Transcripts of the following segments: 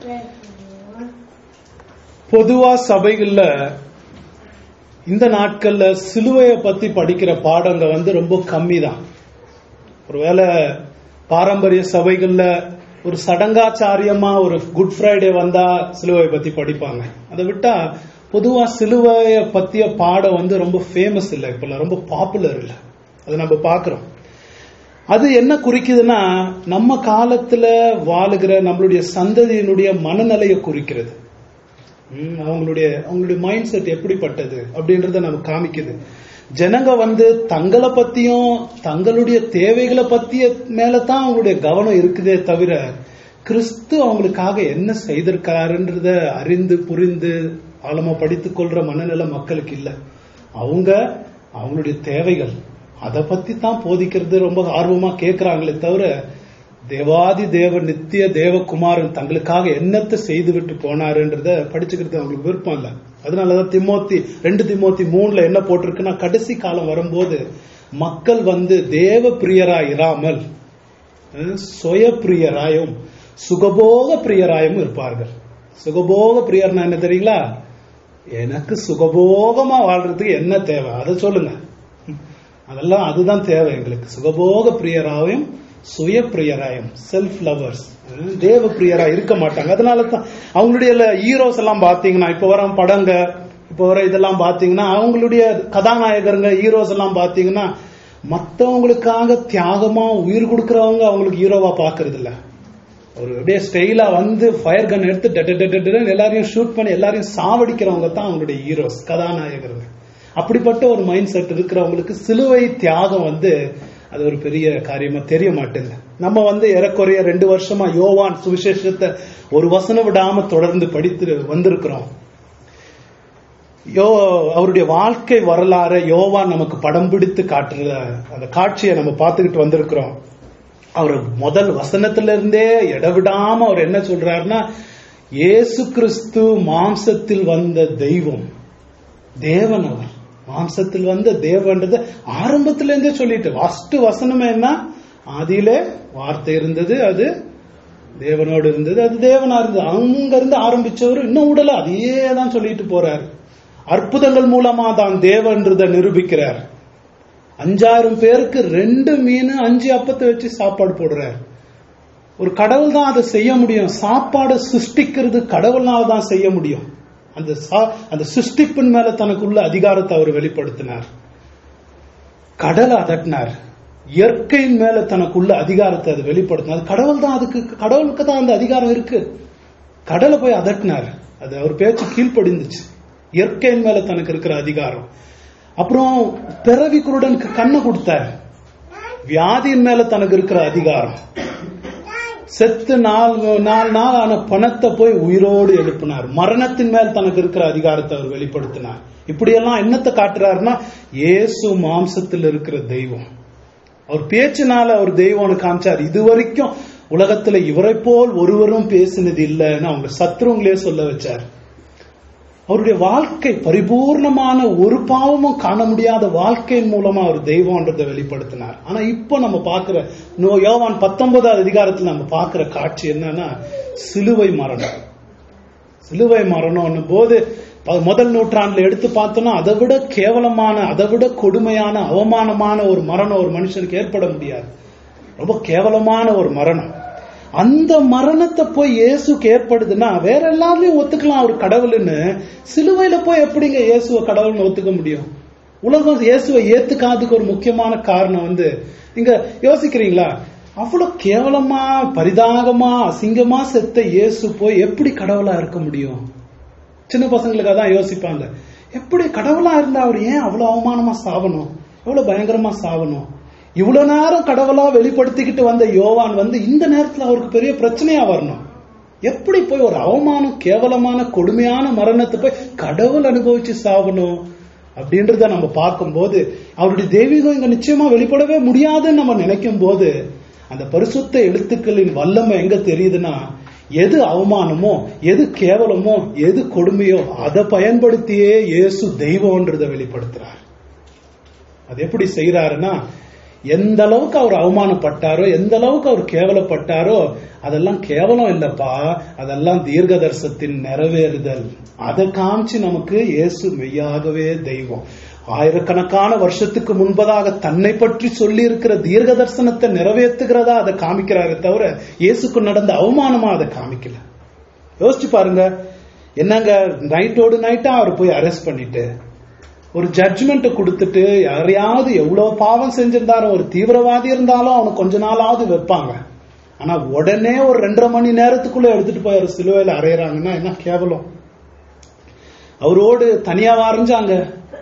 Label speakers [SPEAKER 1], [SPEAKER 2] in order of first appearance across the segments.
[SPEAKER 1] பொதுவா சபைகள்ல இந்த நாட்கள்ல சிலுவையை பத்தி படிக்கிற பாடங்க வந்து ரொம்ப கம்மி தான் ஒருவேளை பாரம்பரிய சபைகள்ல ஒரு சடங்காச்சாரியமா ஒரு குட் ஃப்ரைடே வந்தா சிலுவையை பத்தி படிப்பாங்க அதை விட்டா பொதுவா சிலுவைய பத்திய பாடம் வந்து ரொம்ப ஃபேமஸ் இல்லை இப்ப ரொம்ப பாப்புலர் இல்லை அதை நம்ம பாக்குறோம் அது என்ன குறிக்குதுன்னா நம்ம காலத்துல வாழுகிற நம்மளுடைய சந்ததியினுடைய மனநிலையை குறிக்கிறது ம், அவங்களுடைய அவங்களுடைய மைண்ட் செட் எப்படிப்பட்டது அப்படின்றத நமக்கு காமிக்குது ஜனங்க வந்து தங்களை பத்தியும் தங்களுடைய தேவைகளை பத்திய மேலதான் அவங்களுடைய கவனம் இருக்குதே தவிர கிறிஸ்து அவங்களுக்காக என்ன செய்திருக்காருன்றத அறிந்து புரிந்து ஆழமா படித்துக் கொள்ற மனநிலை மக்களுக்கு இல்ல அவங்க அவங்களுடைய தேவைகள் அதை பத்தி தான் போதிக்கிறது ரொம்ப ஆர்வமா கேட்கறாங்களே தவிர தேவாதி தேவ நித்திய தேவகுமாரன் தங்களுக்காக என்னத்தை செய்து விட்டு போனாருன்றத படிச்சுக்கிறது அவங்களுக்கு விருப்பம் இல்ல அதனாலதான் திமோத்தி ரெண்டு திமோத்தி மூணுல என்ன போட்டிருக்குன்னா கடைசி காலம் வரும்போது மக்கள் வந்து தேவ பிரியராய் இராமல் அஹ், சுய பிரியராயும் சுகபோக பிரியராயும் இருப்பார்கள் சுகபோக பிரியர்னா என்ன தெரியுங்களா எனக்கு சுகபோகமா வாழ்றதுக்கு என்ன தேவை அதை சொல்லுங்க அதெல்லாம் அதுதான் தேவை எங்களுக்கு சுகபோக பிரியராயும் சுய பிரியராயும் செல்ஃப் லவர்ஸ் தேவ பிரியரா இருக்க மாட்டாங்க அதனால தான் அவங்களுடைய ஹீரோஸ் எல்லாம் பாத்தீங்கன்னா இப்ப வர படங்க இப்ப வர இதெல்லாம் பாத்தீங்கன்னா அவங்களுடைய கதாநாயகருங்க ஹீரோஸ் எல்லாம் பாத்தீங்கன்னா மத்தவங்களுக்காக தியாகமா உயிர் கொடுக்கறவங்க அவங்களுக்கு ஹீரோவா பாக்குறது இல்ல ஒரு அப்படியே ஸ்டைலா வந்து ஃபயர் கன் எடுத்து டெட் டெட் டெட்னு எல்லாரையும் ஷூட் பண்ணி எல்லாரையும் சாவடிக்கிறவங்க தான் அவங்களுடைய ஹீரோஸ் கதாநாயகர்கள் அப்படிப்பட்ட ஒரு மைண்ட் செட் இருக்கிறவங்களுக்கு சிலுவை தியாகம் வந்து அது ஒரு பெரிய காரியமா தெரிய மாட்டேங்குது நம்ம வந்து ஏறக்குறைய ரெண்டு வருஷமா யோவான் சுவிசேஷத்தை ஒரு வசனம் விடாம தொடர்ந்து படித்து வந்திருக்கிறோம் யோ அவருடைய வாழ்க்கை வரலாறு யோவான் நமக்கு படம் பிடித்து காட்டுற அந்த காட்சியை நம்ம பார்த்துக்கிட்டு வந்திருக்கிறோம் அவர் முதல் வசனத்துல இருந்தே இடவிடாம அவர் என்ன சொல்றாருன்னா இயேசு கிறிஸ்து மாம்சத்தில் வந்த தெய்வம் தேவன் அவர் மாம்சத்தில் வந்த தேவன்றது ஆரம்பத்துல இருந்தே சொல்லிட்டு ஃபர்ஸ்ட் வசனமே என்ன ஆதியிலே வார்த்தை இருந்தது அது தேவனோடு இருந்தது அது தேவனா இருந்தது அங்க இருந்து ஆரம்பிச்சவர் இன்னும் உடல அதையே தான் சொல்லிட்டு போறாரு அற்புதங்கள் மூலமா தான் தேவன்றத நிரூபிக்கிறார் அஞ்சாயிரம் பேருக்கு ரெண்டு மீன் அஞ்சு அப்பத்தை வச்சு சாப்பாடு போடுறார் ஒரு கடவுள் தான் அதை செய்ய முடியும் சாப்பாடு சிருஷ்டிக்கிறது கடவுள்னால தான் செய்ய முடியும் அந்த சா- அந்த சிருஷ்டிப்பின் மேல தனக்குள்ள அதிகாரத்தை அவர் வெளிப்படுத்தினார் கடலை அதட்டினார் இயற்கையின் மேல தனக்குள்ள அதிகாரத்தை அது வெளிப்படுத்தினார் கடவுள் தான் அதுக்கு கடவுளுக்கு தான் அந்த அதிகாரம் இருக்கு கடலை போய் அதட்டினார் அது அவர் பேச்சு கீழ்ப்படிந்துச்சு இயற்கையின் மேல தனக்கு இருக்கிற அதிகாரம் அப்புறம் பிறவி குருடனுக்கு கண்ணை கொடுத்தார் வியாதியின் மேல தனக்கு இருக்கிற அதிகாரம் செத்து நாலு நாலு நாள் ஆன பணத்தை போய் உயிரோடு எழுப்பினார் மரணத்தின் மேல் தனக்கு இருக்கிற அதிகாரத்தை அவர் வெளிப்படுத்தினார் இப்படியெல்லாம் என்னத்தை காட்டுறாருன்னா இயேசு மாம்சத்தில் இருக்கிற தெய்வம் அவர் பேச்சினால அவர் தெய்வம்னு காமிச்சார் இது வரைக்கும் உலகத்துல இவரை போல் ஒருவரும் பேசினது இல்லைன்னு அவங்க சத்ருங்களே சொல்ல வச்சார் அவருடைய வாழ்க்கை பரிபூர்ணமான ஒரு பாவமும் காண முடியாத வாழ்க்கையின் மூலமா அவர் தெய்வம்ன்றதை வெளிப்படுத்தினார் ஆனா இப்போ நம்ம பார்க்கிற நோ யோவான் பத்தொன்பதாவது அதிகாரத்துல நம்ம பார்க்கிற காட்சி என்னன்னா சிலுவை மரணம் சிலுவை மரணம்னு போது ப- முதல் நூற்றாண்டுல எடுத்து பார்த்தோம்னா அதை விட கேவலமான அதை விட கொடுமையான அவமானமான ஒரு மரணம் ஒரு மனுஷனுக்கு ஏற்பட முடியாது ரொம்ப கேவலமான ஒரு மரணம் அந்த மரணத்தை போய் இயேசுக்கு ஏற்படுதுன்னா வேற எல்லாருலயும் ஒத்துக்கலாம் அவர் கடவுள்னு சிலுவையில போய் எப்படிங்க இயேசுவ கடவுள்னு ஒத்துக்க முடியும் உலகம் இயேசுவை ஏத்துக்காததுக்கு ஒரு முக்கியமான காரணம் வந்து நீங்க யோசிக்கிறீங்களா அவ்வளவு கேவலமா பரிதாகமா அசிங்கமா செத்த இயேசு போய் எப்படி கடவுளா இருக்க முடியும் சின்ன பசங்களுக்கு அதான் யோசிப்பாங்க எப்படி கடவுளா இருந்தா அவர் ஏன் அவ்வளவு அவமானமா சாவணும் எவ்வளவு பயங்கரமா சாவணும் இவ்வளவு நேரம் கடவுளா வெளிப்படுத்திக்கிட்டு வந்த யோவான் வந்து இந்த நேரத்துல அவருக்கு பெரிய பிரச்சனையா வரணும் எப்படி போய் ஒரு அவமானம் கேவலமான கொடுமையான மரணத்தை போய் கடவுள் அனுபவிச்சு சாவணும் அப்படின்றத நம்ம பார்க்கும்போது அவருடைய தெய்வீகம் இங்க நிச்சயமா வெளிப்படவே முடியாதுன்னு நம்ம நினைக்கும் போது அந்த பரிசுத்த எழுத்துக்களின் வல்லமை எங்க தெரியுதுன்னா எது அவமானமோ எது கேவலமோ எது கொடுமையோ அதை பயன்படுத்தியே இயேசு தெய்வம்ன்றதை வெளிப்படுத்துறார் அது எப்படி செய்யறாருன்னா எந்த அளவுக்கு அவர் அவமானப்பட்டாரோ எந்த அளவுக்கு அவர் கேவலப்பட்டாரோ அதெல்லாம் கேவலம் இல்லப்பா அதெல்லாம் தீர்க்க தரிசனத்தின் நிறைவேறுதல் அதை காமிச்சு நமக்கு இயேசு மெய்யாகவே தெய்வம் ஆயிரக்கணக்கான வருஷத்துக்கு முன்பதாக தன்னை பற்றி சொல்லி இருக்கிற தீர்க்க தரிசனத்தை நிறைவேற்றுகிறதா அதை காமிக்கிறாரே தவிர இயேசுக்கு நடந்த அவமானமா அதை காமிக்கல யோசிச்சு பாருங்க என்னங்க நைட்டோடு நைட்டா அவர் போய் அரெஸ்ட் பண்ணிட்டு ஒரு ஜட்ஜ்மெண்ட் கொடுத்துட்டு யாரையாவது எவ்வளவு பாவம் செஞ்சிருந்தாலும் ஒரு தீவிரவாதி இருந்தாலும் அவனுக்கு கொஞ்ச நாளாவது வைப்பாங்க ஆனா உடனே ஒரு ரெண்டரை மணி நேரத்துக்குள்ள எடுத்துட்டு போய் அவர் சிலுவையில அறையறாங்கன்னா என்ன கேவலம் அவரோடு தனியா அரைஞ்சாங்க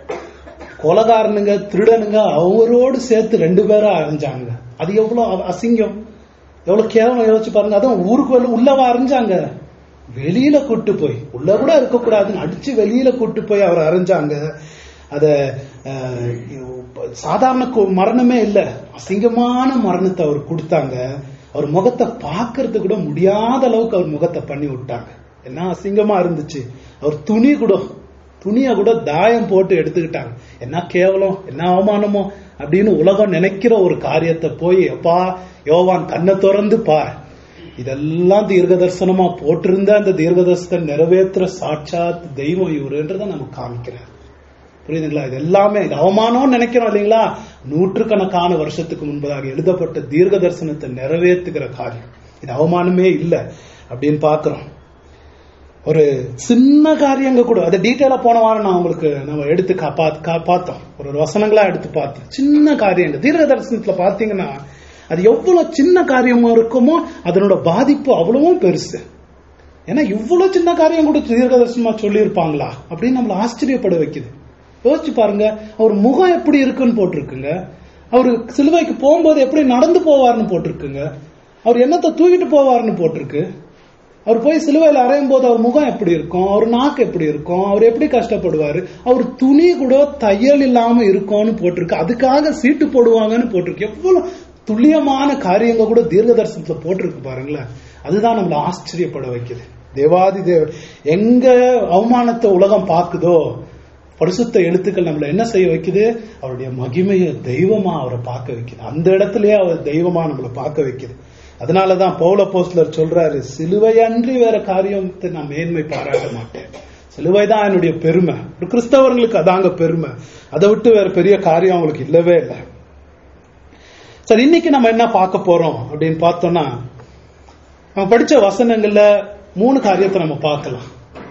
[SPEAKER 1] கொலகாரனுங்க திருடனுங்க அவரோடு சேர்த்து ரெண்டு பேரும் அரைஞ்சாங்க அது எவ்வளவு அசிங்கம் எவ்வளவு கேவலம் யோசிச்சு பாருங்க அதுவும் ஊருக்கு வெளில உள்ளவா அரைஞ்சாங்க வெளியில கூட்டு போய் உள்ள கூட இருக்கக்கூடாதுன்னு அடிச்சு வெளியில கூட்டு போய் அவர் அரைஞ்சாங்க அத அஹ், சாதாரண கு- மரணமே இல்ல அசிங்கமான மரணத்தை அவர் கொடுத்தாங்க அவர் முகத்தை பார்க்கறது கூட முடியாத அளவுக்கு அவர் முகத்தை பண்ணி விட்டாங்க என்ன அசிங்கமா இருந்துச்சு அவர் துணி கூட துணிய கூட தாயம் போட்டு எடுத்துக்கிட்டாங்க என்ன கேவலம் என்ன அவமானமோ அப்படின்னு உலகம் நினைக்கிற ஒரு காரியத்தை போய் அப்பா யோவான் கண்ணை திறந்து பார் இதெல்லாம் தீர்க்க தரிசனமா போட்டிருந்த அந்த தீர்க்க தரிசனம் நிறைவேற்றுற சாட்சாத் தெய்வம் இவருன்றதை நமக்கு காமிக்கிறார் புரியுதுங்களா இது எல்லாமே இது அவமானம்னு நினைக்கிறோம் இல்லைங்களா நூற்றுக்கணக்கான வருஷத்துக்கு முன்பதாக எழுதப்பட்ட தீர்க்க தரிசனத்தை நிறைவேற்றுகிற காரியம் இது அவமானமே இல்லை அப்படின்னு பார்க்கிறோம் ஒரு சின்ன காரியங்க கூட அதை டீட்டெயிலா போன வாரம் நான் உங்களுக்கு நம்ம எடுத்து கா- பாத்- கா- பார்த்தோம் ஒரு ஒரு வசனங்களா எடுத்து பார்த்தோம் சின்ன காரியங்க தீர்க்க தரிசனத்துல பாத்தீங்கன்னா அது எவ்வளவு சின்ன காரியமா இருக்குமோ அதனோட பாதிப்பு அவ்வளவும் பெருசு ஏன்னா இவ்வளவு சின்ன காரியம் கூட தீர்க்க தரிசனமா சொல்லியிருப்பாங்களா அப்படின்னு நம்மள ஆச்சரியப்பட வைக்குது யோசிச்சு பாருங்க அவர் முகம் எப்படி இருக்குன்னு போட்டிருக்குங்க அவர் சிலுவைக்கு போகும்போது எப்படி நடந்து போவார்னு போட்டிருக்குங்க அவர் என்னத்தை தூக்கிட்டு போவார்னு போட்டிருக்கு அவர் போய் சிலுவையில் அறையும் போது அவர் முகம் எப்படி இருக்கும் அவர் நாக்கு எப்படி இருக்கும் அவர் எப்படி கஷ்டப்படுவாரு அவர் துணி கூட தையல் இல்லாம இருக்கும்னு போட்டிருக்கு அதுக்காக சீட்டு போடுவாங்கன்னு போட்டிருக்கு எவ்வளவு துல்லியமான காரியங்க கூட தீர்க்க தரிசனத்துல போட்டிருக்கு பாருங்களேன் அதுதான் நம்மள ஆச்சரியப்பட வைக்குது தேவாதி தேவன் எங்க அவமானத்தை உலகம் பார்க்குதோ பரிசுத்த எழுத்துக்கள் நம்மள என்ன செய்ய வைக்குது அவருடைய மகிமைய தெய்வமா அவரை பார்க்க வைக்குது அந்த இடத்துலயே அவர் தெய்வமா நம்மளை பார்க்க வைக்குது அதனாலதான் பவுல போஸ்லர் சொல்றாரு சிலுவை அன்றி வேற காரியத்தை நான் மேன்மை பாராட்ட மாட்டேன் சிலுவை தான் என்னுடைய பெருமை ஒரு கிறிஸ்தவர்களுக்கு அதாங்க பெருமை அதை விட்டு வேற பெரிய காரியம் அவங்களுக்கு இல்லவே இல்லை சரி இன்னைக்கு நம்ம என்ன பார்க்க போறோம் அப்படின்னு பார்த்தோம்னா நம்ம படிச்ச வசனங்கள்ல மூணு காரியத்தை நம்ம பார்க்கலாம்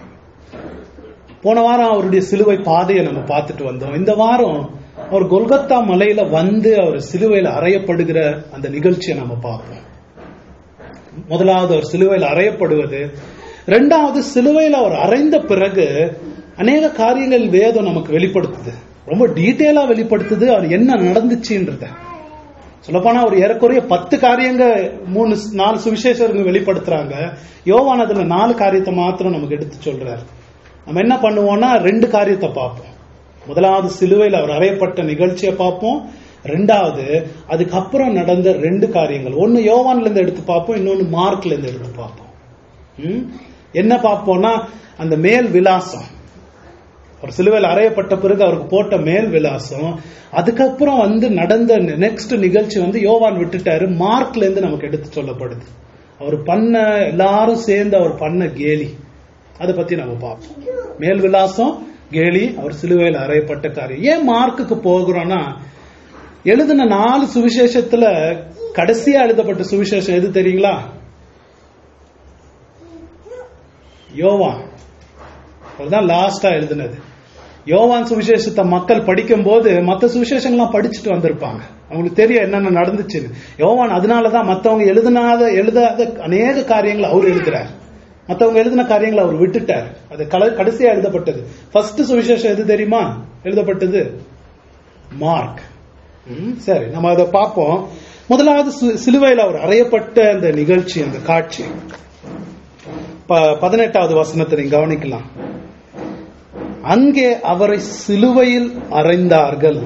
[SPEAKER 1] போன வாரம் அவருடைய சிலுவை பாதையை நம்ம பார்த்துட்டு வந்தோம் இந்த வாரம் அவர் கொல்கத்தா மலையில வந்து அவர் சிலுவையில் அறையப்படுகிற அந்த நிகழ்ச்சியை நம்ம பார்ப்போம் முதலாவது அவர் சிலுவையில் அறையப்படுவது ரெண்டாவது சிலுவையில் அவர் அறைந்த பிறகு அநேக காரியங்கள் வேதம் நமக்கு வெளிப்படுத்துது ரொம்ப டீட்டெயிலா வெளிப்படுத்துது அவர் என்ன நடந்துச்சுன்றத சொல்லப்போனா ஒரு ஏறக்குறைய பத்து காரியங்க மூணு நாலு சுவிசேஷர்கள் வெளிப்படுத்துறாங்க யோவான் அதுல நாலு காரியத்தை மாத்திரம் நமக்கு எடுத்து சொல்றாரு நம்ம என்ன பண்ணுவோம்னா ரெண்டு காரியத்தை பார்ப்போம் முதலாவது சிலுவையில் அவர் அறையப்பட்ட நிகழ்ச்சியை பார்ப்போம் ரெண்டாவது அதுக்கப்புறம் நடந்த ரெண்டு காரியங்கள் ஒன்னு யோவான்ல இருந்து எடுத்து பார்ப்போம் இன்னொன்னு மார்க்ல இருந்து எடுத்து பார்ப்போம் ம்? என்ன பார்ப்போம்னா அந்த மேல் விலாசம் அவர் சிலுவையில் அறையப்பட்ட பிறகு அவருக்கு போட்ட மேல் விலாசம் அதுக்கப்புறம் வந்து நடந்த நெக்ஸ்ட் நிகழ்ச்சி வந்து யோவான் விட்டுட்டாரு மார்க்ல இருந்து நமக்கு எடுத்து சொல்லப்படுது அவர் பண்ண எல்லாரும் சேர்ந்து அவர் பண்ண கேலி அதை பத்தி நம்ம பார்ப்போம் மேல் விலாசம் கேலி அவர் சிலுவையில் அறையப்பட்ட காரியம் ஏன் மார்க்குக்கு போகிறோம்னா எழுதின நாலு சுவிசேஷத்துல கடைசியா எழுதப்பட்ட சுவிசேஷம் எது தெரியுங்களா யோவான் அதுதான் லாஸ்டா எழுதினது யோவான் சுவிசேஷத்தை மக்கள் படிக்கும் போது மற்ற சுவிசேஷங்கள்லாம் படிச்சுட்டு வந்திருப்பாங்க அவங்களுக்கு தெரியும் என்னென்ன நடந்துச்சுன்னு யோவான் அதனாலதான் மத்தவங்க எழுதினாத எழுதாத அநேக காரியங்களை அவர் எழுதுறார் மத்தவங்க எழுதின காரியங்களை அவர் விட்டுட்டார் அது கல- கடைசியா எழுதப்பட்டது ஃபர்ஸ்ட் சுவிசேஷம் எது தெரியுமா எழுதப்பட்டது மார்க் ம், சரி நம்ம அதை பார்ப்போம் முதலாவது சு- சிலுவையில் அவர் அறையப்பட்ட அந்த நிகழ்ச்சி அந்த காட்சி ப- பதினெட்டாவது வசனத்தை நீங்க கவனிக்கலாம் அங்கே அவரை சிலுவையில் அறைந்தார்கள்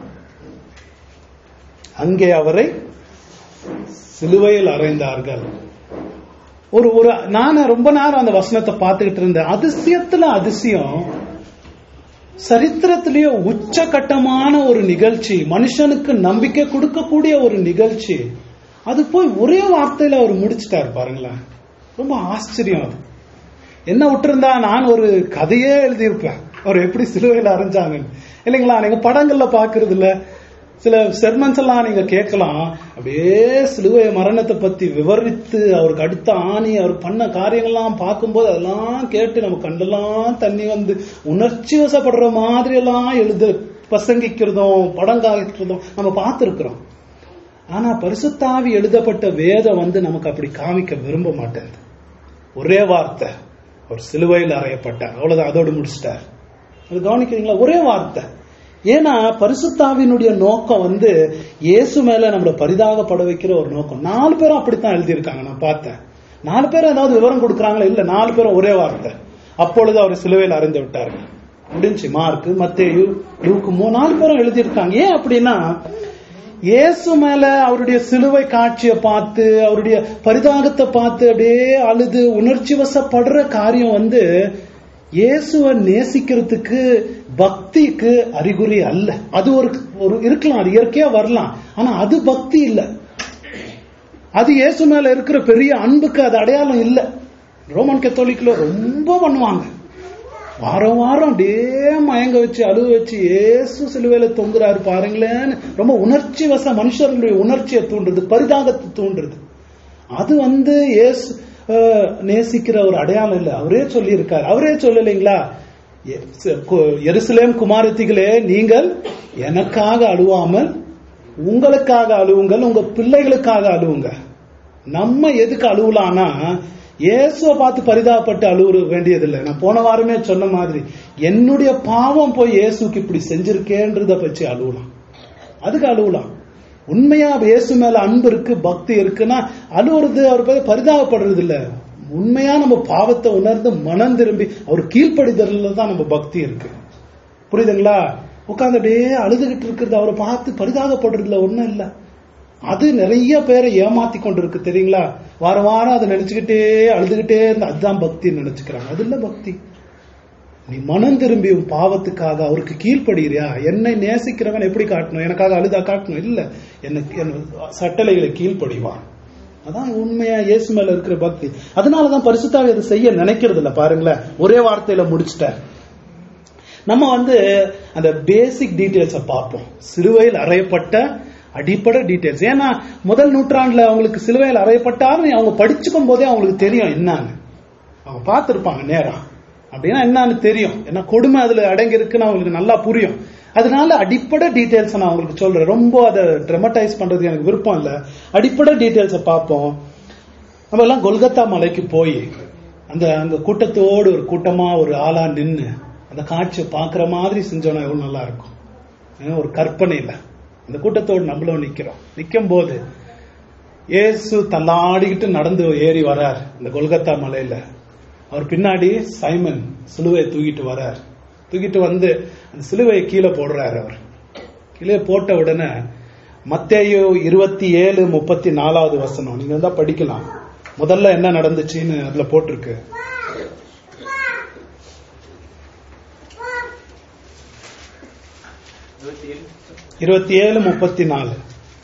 [SPEAKER 1] அங்கே அவரை சிலுவையில் அறைந்தார்கள் ஒரு ஒரு நான் ரொம்ப நேரம் அந்த வசனத்தை பார்த்துக்கிட்டு இருந்தேன் அதிசயத்துல அதிசயம் சரித்திரத்திலேயே உச்சகட்டமான ஒரு நிகழ்ச்சி மனுஷனுக்கு நம்பிக்கை கொடுக்கக்கூடிய ஒரு நிகழ்ச்சி அது போய் ஒரே வார்த்தையில அவர் முடிச்சிட்டாரு பாருங்களேன் ரொம்ப ஆச்சரியம் அது என்ன விட்டுருந்தா நான் ஒரு கதையே எழுதியிருப்பேன் அவர் எப்படி சிலுவையில் அரைஞ்சாங்கன்னு இல்லைங்களா நீங்க படங்கள்ல பாக்குறது இல்ல சில செர்மன்ஸ் எல்லாம் நீங்க கேட்கலாம் அப்படியே சிலுவை மரணத்தை பத்தி விவரித்து அவருக்கு அடுத்த ஆணி அவர் பண்ண காரியங்கள்லாம் பார்க்கும்போது அதெல்லாம் கேட்டு நம்ம கண்டெல்லாம் தண்ணி வந்து உணர்ச்சி வசப்படுற மாதிரி எல்லாம் எழுத பிரசங்கிக்கிறதும் படம் காய்க்கிறதும் நம்ம பார்த்துருக்கிறோம் ஆனா பரிசுத்தாவி எழுதப்பட்ட வேதம் வந்து நமக்கு அப்படி காமிக்க விரும்ப மாட்டேங்குது ஒரே வார்த்தை அவர் சிலுவையில் அறையப்பட்டார் அவ்வளவுதான் அதோடு முடிச்சிட்டார் அது கவனிக்கிறீங்களா ஒரே வார்த்தை ஏன்னா பரிசுத்தாவினுடைய நோக்கம் வந்து இயேசு மேல நம்மள பரிதாகப்பட வைக்கிற ஒரு நோக்கம் நாலு பேரும் அப்படித்தான் எழுதியிருக்காங்க நான் பார்த்தேன் நாலு பேரும் ஏதாவது விவரம் கொடுக்குறாங்களா இல்ல நாலு பேரும் ஒரே வார்த்தை அப்பொழுது அவர் சிலுவையில் அறைந்து விட்டார்கள் முடிஞ்சு மார்க் மத்தேயு லூக்கு மூ நாலு பேரும் எழுதியிருக்காங்க ஏன் அப்படின்னா இயேசு மேல அவருடைய சிலுவை காட்சியை பார்த்து அவருடைய பரிதாகத்தை பார்த்து அப்படியே அழுது உணர்ச்சி வசப்படுற காரியம் வந்து இயேசுவை நேசிக்கிறதுக்கு பக்திக்கு அறிகுறி அல்ல அது ஒரு ஒரு இருக்கலாம் அது இயற்கையா வரலாம் ஆனா அது பக்தி இல்ல அது இயேசு மேல இருக்கிற பெரிய அன்புக்கு அது அடையாளம் இல்ல ரோமன் கத்தோலிக்ல ரொம்ப பண்ணுவாங்க வாரம் வாரம் அப்படியே மயங்க வச்சு அழுவ வச்சு ஏசு சிலுவையில தொங்குறாரு பாருங்களேன்னு ரொம்ப உணர்ச்சி வச மனுஷர்களுடைய உணர்ச்சியை தூண்டுறது பரிதாகத்தை தூண்டுறது அது வந்து ஏசு அஹ், நேசிக்கிற ஒரு அடையாளம் இல்லை அவரே சொல்லி இருக்காரு அவரே சொல்லலைங்களா எ- ச- கு- எருசலேம் குமாரத்திகளே நீங்கள் எனக்காக அழுவாமல் உங்களுக்காக அழுவுங்கள் உங்க பிள்ளைகளுக்காக அழுவுங்க நம்ம எதுக்கு அழுவலாம்னா இயேசுவை பார்த்து பரிதாபப்பட்டு அழுவ வேண்டியதில்லை நான் போன வாரமே சொன்ன மாதிரி என்னுடைய பாவம் போய் இயேசுக்கு இப்படி செஞ்சிருக்கேன்றத பற்றி அழுவலாம் அதுக்கு அழுவலாம் உண்மையா இயேசு மேல அன்பு இருக்கு பக்தி இருக்குன்னா அழுவுறது அவர் பேர் பரிதாபப்படுறது இல்ல உண்மையா நம்ம பாவத்தை உணர்ந்து மனம் திரும்பி அவர் கீழ்ப்படிதல்ல தான் நம்ம பக்தி இருக்கு புரியுதுங்களா உட்கார்ந்து அப்படியே அழுதுகிட்டு இருக்கிறது அவரை பார்த்து பரிதாபப்படுறதுல ஒண்ணும் இல்ல அது நிறைய பேரை ஏமாத்தி கொண்டு இருக்கு தெரியுங்களா வாரம் வாரம் அதை நினைச்சுக்கிட்டே அழுதுகிட்டே இருந்து அதுதான் பக்தி நினைச்சுக்கிறாங்க அது இல்ல பக்தி நீ மனம் திரும்பி உன் பாவத்துக்காக அவருக்கு கீழ்ப்படுகிறியா என்னை நேசிக்கிறவன் எப்படி காட்டணும் எனக்காக அழுதா காட்டணும் இல்ல எனக்கு என் சட்டளைகளை கீழ்ப்படிவான் அதான் உண்மையா இயேசு மேல இருக்கிற பக்தி அதனாலதான் பரிசுத்தாக அதை செய்ய நினைக்கிறது இல்ல பாருங்களேன் ஒரே வார்த்தையில முடிச்சிட்டார் நம்ம வந்து அந்த பேசிக் டீடைல்ஸ பார்ப்போம் சிலுவையில் அறையப்பட்ட அடிப்படை டீடைல்ஸ் ஏன்னா முதல் நூற்றாண்டுல அவங்களுக்கு சிலுவையில் அறையப்பட்டாலும் அவங்க படிச்சுக்கும் போதே அவங்களுக்கு தெரியும் என்னன்னு அவங்க பார்த்திருப்பாங்க நேரா அப்படின்னா என்னன்னு தெரியும் ஏன்னா கொடுமை அதுல அடங்கி இருக்குன்னு அவங்களுக்கு நல்லா புரியும் அதனால அடிப்படை டீடைல்ஸ் நான் உங்களுக்கு சொல்றேன் ரொம்ப அதை ட்ரமடைஸ் பண்றது எனக்கு விருப்பம் இல்ல அடிப்படை டீடைல்ஸ பார்ப்போம் நம்ம எல்லாம் கொல்கத்தா மலைக்கு போய் அந்த அந்த கூட்டத்தோடு ஒரு கூட்டமா ஒரு ஆளா நின்னு அந்த காட்சியை பார்க்குற மாதிரி செஞ்சோன்னா எவ்வளவு நல்லா இருக்கும் ஏன்னா ஒரு கற்பனையில அந்த கூட்டத்தோடு நம்மளும் நிக்கிறோம் நிக்கும் போது இயேசு தள்ளாடிக்கிட்டு நடந்து ஏறி வரார் இந்த கொல்கத்தா மலையில அவர் பின்னாடி சைமன் சிலுவையை தூக்கிட்டு வரார் தூக்கிட்டு வந்து அந்த சிலுவையை கீழே போடுறாரு அவர் கீழே போட்ட உடனே மத்தேயு இருபத்தி ஏழு முப்பத்தி நாலாவது வசனம் நீங்க தான் படிக்கலாம் முதல்ல என்ன நடந்துச்சுன்னு அதுல போட்டிருக்கு
[SPEAKER 2] இருபத்தி ஏழு
[SPEAKER 1] இருபத்தி ஏழு முப்பத்தி நாலு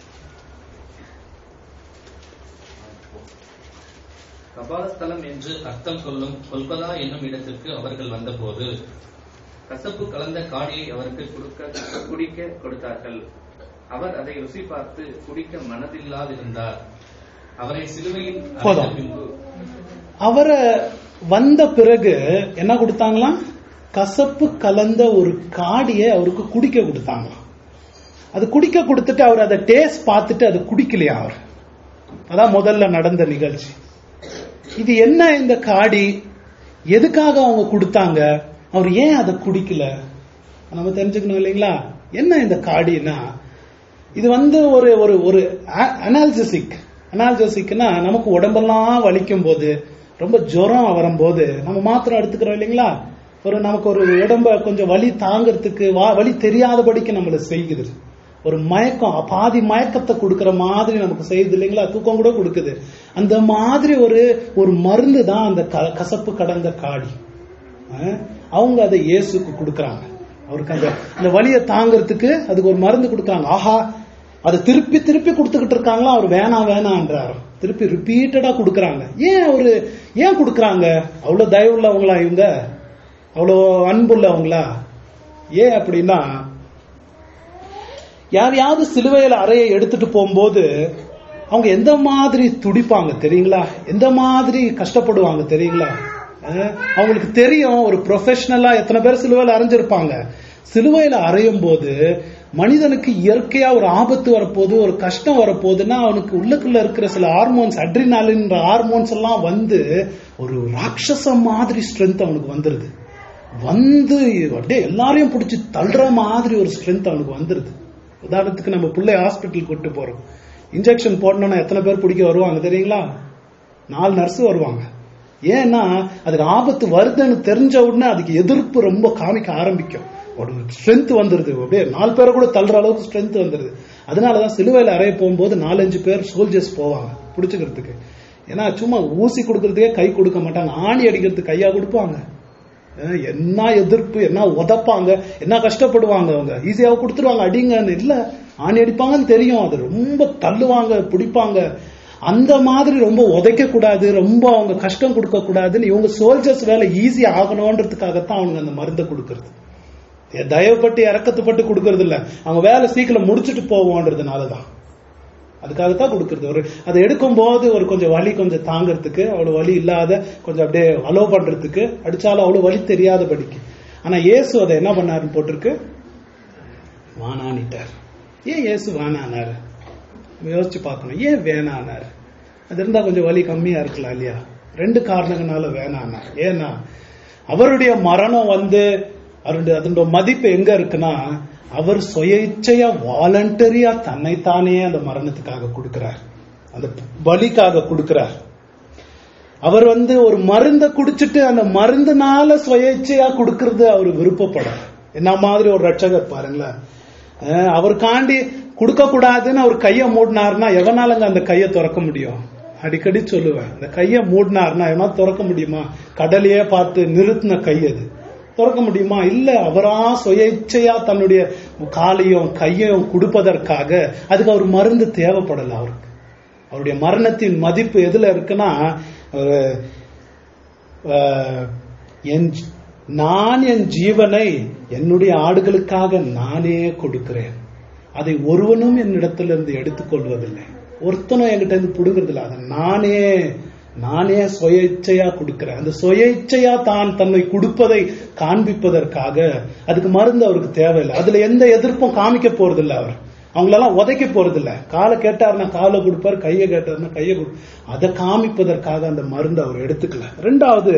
[SPEAKER 2] கபாலஸ்தலம் என்று அர்த்தம் சொல்லும் கொல்கதா என்னும் இடத்திற்கு அவர்கள் வந்தபோது கசப்பு கலந்த காடியை அவருக்கு கொடுக்க குடிக்க கொடுத்தார்கள் அவர் அதை ருசி பார்த்து குடிக்க மனதில்லாதிருந்தார் அவரை சிலுவையில் அறைந்த
[SPEAKER 1] போதும்.
[SPEAKER 2] பின்பு
[SPEAKER 1] அவரை வந்த பிறகு என்ன கொடுத்தாங்களாம் கசப்பு கலந்த ஒரு காடியை அவருக்கு குடிக்க கொடுத்தாங்களாம் அது குடிக்க கொடுத்துட்டு அவர் அதை டேஸ்ட் பார்த்துட்டு அது குடிக்கலையா அவர் அதான் முதல்ல நடந்த நிகழ்ச்சி இது என்ன இந்த காடி எதுக்காக அவங்க கொடுத்தாங்க அவர் ஏன் அதை குடிக்கல நம்ம தெரிஞ்சுக்கணும் இல்லைங்களா என்ன இந்த காடினா இது வந்து ஒரு ஒரு ஒரு அனால்ஜசிக் அனால்ஜசிக்னா நமக்கு உடம்பெல்லாம் வலிக்கும் போது ரொம்ப ஜுரம் வரும்போது நம்ம மாத்திரம் எடுத்துக்கிறோம் இல்லைங்களா ஒரு நமக்கு ஒரு உடம்ப கொஞ்சம் வலி தாங்கிறதுக்கு வா- வலி தெரியாதபடிக்கு நம்மளை செய்யுது ஒரு மயக்கம் பாதி மயக்கத்தை கொடுக்கிற மாதிரி நமக்கு செய்யுது இல்லைங்களா தூக்கம் கூட கொடுக்குது அந்த மாதிரி ஒரு ஒரு மருந்து தான் அந்த க- கசப்பு கடந்த காடி அஹ், அவங்க அதை இயேசுக்கு கொடுக்கறாங்க அவருக்கு அந்த அந்த வலியை தாங்கிறதுக்கு அதுக்கு ஒரு மருந்து கொடுக்குறாங்க ஆஹா அதை திருப்பி திருப்பி கொடுத்துக்கிட்டு இருக்காங்களா அவர் வேணாம் வேணான்றாரு திருப்பி ரிப்பீட்டடா கொடுக்குறாங்க ஏன் அவரு ஏன் கொடுக்குறாங்க அவ்வளவு தயவுள்ளவங்களா இவங்க அவ்வளோ அன்புள்ளவங்களா ஏன் அப்படின்னா யாரையாவது சிலுவையில அறையை எடுத்துட்டு போகும்போது அவங்க எந்த மாதிரி துடிப்பாங்க தெரியுங்களா எந்த மாதிரி கஷ்டப்படுவாங்க தெரியுங்களா அஹ், அவங்களுக்கு தெரியும் ஒரு ப்ரொஃபஷனலா எத்தனை பேர் சிலுவையில அரைஞ்சிருப்பாங்க சிலுவையில அறையும் போது மனிதனுக்கு இயற்கையா ஒரு ஆபத்து வரப்போகுது ஒரு கஷ்டம் வரப்போகுதுன்னா அவனுக்கு உள்ளுக்குள்ள இருக்கிற சில ஹார்மோன்ஸ் அட்ரினாலின்ற ஹார்மோன்ஸ் எல்லாம் வந்து ஒரு ராட்சசம் மாதிரி ஸ்ட்ரென்த் அவனுக்கு வந்துருது வந்து அப்படியே எல்லாரையும் பிடிச்சி தள்ளுற மாதிரி ஒரு ஸ்ட்ரென்த் அவனுக்கு வந்துருது உதாரணத்துக்கு நம்ம பிள்ளை ஹாஸ்பிட்டல் கூட்டு போறோம் இன்ஜெக்ஷன் போடணும்னா எத்தனை பேர் பிடிக்க வருவாங்க தெரியுங்களா நாலு நர்ஸ் வருவாங்க ஏன்னா அதுக்கு ஆபத்து வருதுன்னு தெரிஞ்ச உடனே அதுக்கு எதிர்ப்பு ரொம்ப காமிக்க ஆரம்பிக்கும் ஒரு ஸ்ட்ரென்த் வந்துருது அப்படியே நாலு பேரை கூட தள்ளுற அளவுக்கு ஸ்ட்ரென்த் வந்துருது அதனாலதான் சிலுவையில் அறைய போகும்போது நாலஞ்சு பேர் சோல்ஜர்ஸ் போவாங்க பிடிச்சுக்கிறதுக்கு ஏன்னா சும்மா ஊசி கொடுக்கறதுக்கே கை கொடுக்க மாட்டாங்க ஆணி அடிக்கிறதுக்கு கையா கொடுப்பாங்க அஹ் என்ன எதிர்ப்பு என்ன உதப்பாங்க என்ன கஷ்டப்படுவாங்க அவங்க ஈஸியாக கொடுத்துருவாங்க அடிங்கன்னு இல்ல ஆணி அடிப்பாங்கன்னு தெரியும் அது ரொம்ப தள்ளுவாங்க பிடிப்பாங்க அந்த மாதிரி ரொம்ப உதைக்க கூடாது ரொம்ப அவங்க கஷ்டம் கொடுக்க கூடாதுன்னு இவங்க சோல்ஜர்ஸ் வேலை ஈஸி ஆகணுன்றதுக்காகத்தான் அவங்க அந்த மருந்தை கொடுக்கறது தயவுப்பட்டு இறக்கத்துப்பட்டு கொடுக்கறது இல்ல அவங்க வேலை சீக்கிரம் முடிச்சுட்டு போவோன்றதுனாலதான் அதுக்காகத்தான் கொடுக்கறது ஒரு அதை எடுக்கும்போது ஒரு கொஞ்சம் வலி கொஞ்சம் தாங்கறதுக்கு அவ்வளவு வலி இல்லாத கொஞ்சம் அப்படியே அலோ பண்றதுக்கு அடிச்சாலும் அவ்வளவு வலி தெரியாதபடிக்கு ஆனா இயேசு அதை என்ன பண்ணாருன்னு போட்டிருக்கு வானானிட்டார் ஏன் இயேசு வானானாரு நம்ம யோசிச்சு பார்க்கணும் ஏன் வேணானார் அது இருந்தா கொஞ்சம் வலி கம்மியா இருக்கலாம் இல்லையா ரெண்டு காரணங்களால வேணானார் ஏன்னா அவருடைய மரணம் வந்து அவருடைய அதனுடைய மதிப்பு எங்க இருக்குன்னா அவர் சுய இச்சையா வாலண்டரியா தன்னைத்தானே அந்த மரணத்துக்காக கொடுக்கிறார் அந்த பலிக்காக கொடுக்கிறார் அவர் வந்து ஒரு மருந்தை குடிச்சிட்டு அந்த மருந்துனால சுய இச்சையா கொடுக்கறது அவர் விருப்பப்படும் என்ன மாதிரி ஒரு ரட்சகர் பாருங்களேன் அஹ் அவருக்காண்டி கொடுக்க கூடாதுன்னு அவர் கையை மூடினாருன்னா எவனாலங்க அந்த கையை திறக்க முடியும் அடிக்கடி சொல்லுவேன் அந்த கையை மூடினாருன்னா எவனா திறக்க முடியுமா கடலையே பார்த்து நிறுத்தின கை அது திறக்க முடியுமா இல்ல அவரா சுய இச்சையா தன்னுடைய காலையும் கையையும் கொடுப்பதற்காக அதுக்கு அவர் மருந்து தேவைப்படல அவருக்கு அவருடைய மரணத்தின் மதிப்பு எதுல இருக்குன்னா ஒரு, அஹ், என் ஜீ- நான் என் ஜீவனை என்னுடைய ஆடுகளுக்காக நானே கொடுக்கிறேன் அதை ஒருவனும் என்னிடத்திலிருந்து எடுத்துக்கொள்வதில்லை ஒருத்தனும் என்கிட்ட இருந்து புடுங்கிறது இல்லை அதை நானே நானே சுய இச்சையா கொடுக்கிறேன் அந்த சுய இச்சையா தான் தன்னை கொடுப்பதை காண்பிப்பதற்காக அதுக்கு மருந்து அவருக்கு தேவையில்லை அதுல எந்த எதிர்ப்பும் காமிக்க போறதில்லை அவர் அவங்களெல்லாம் உதைக்க போறதில்ல காலை கேட்டாருன்னா காலை கொடுப்பார் கையை கேட்டாருன்னா கையை கொடு அதை காமிப்பதற்காக அந்த மருந்து அவர் எடுத்துக்கல ரெண்டாவது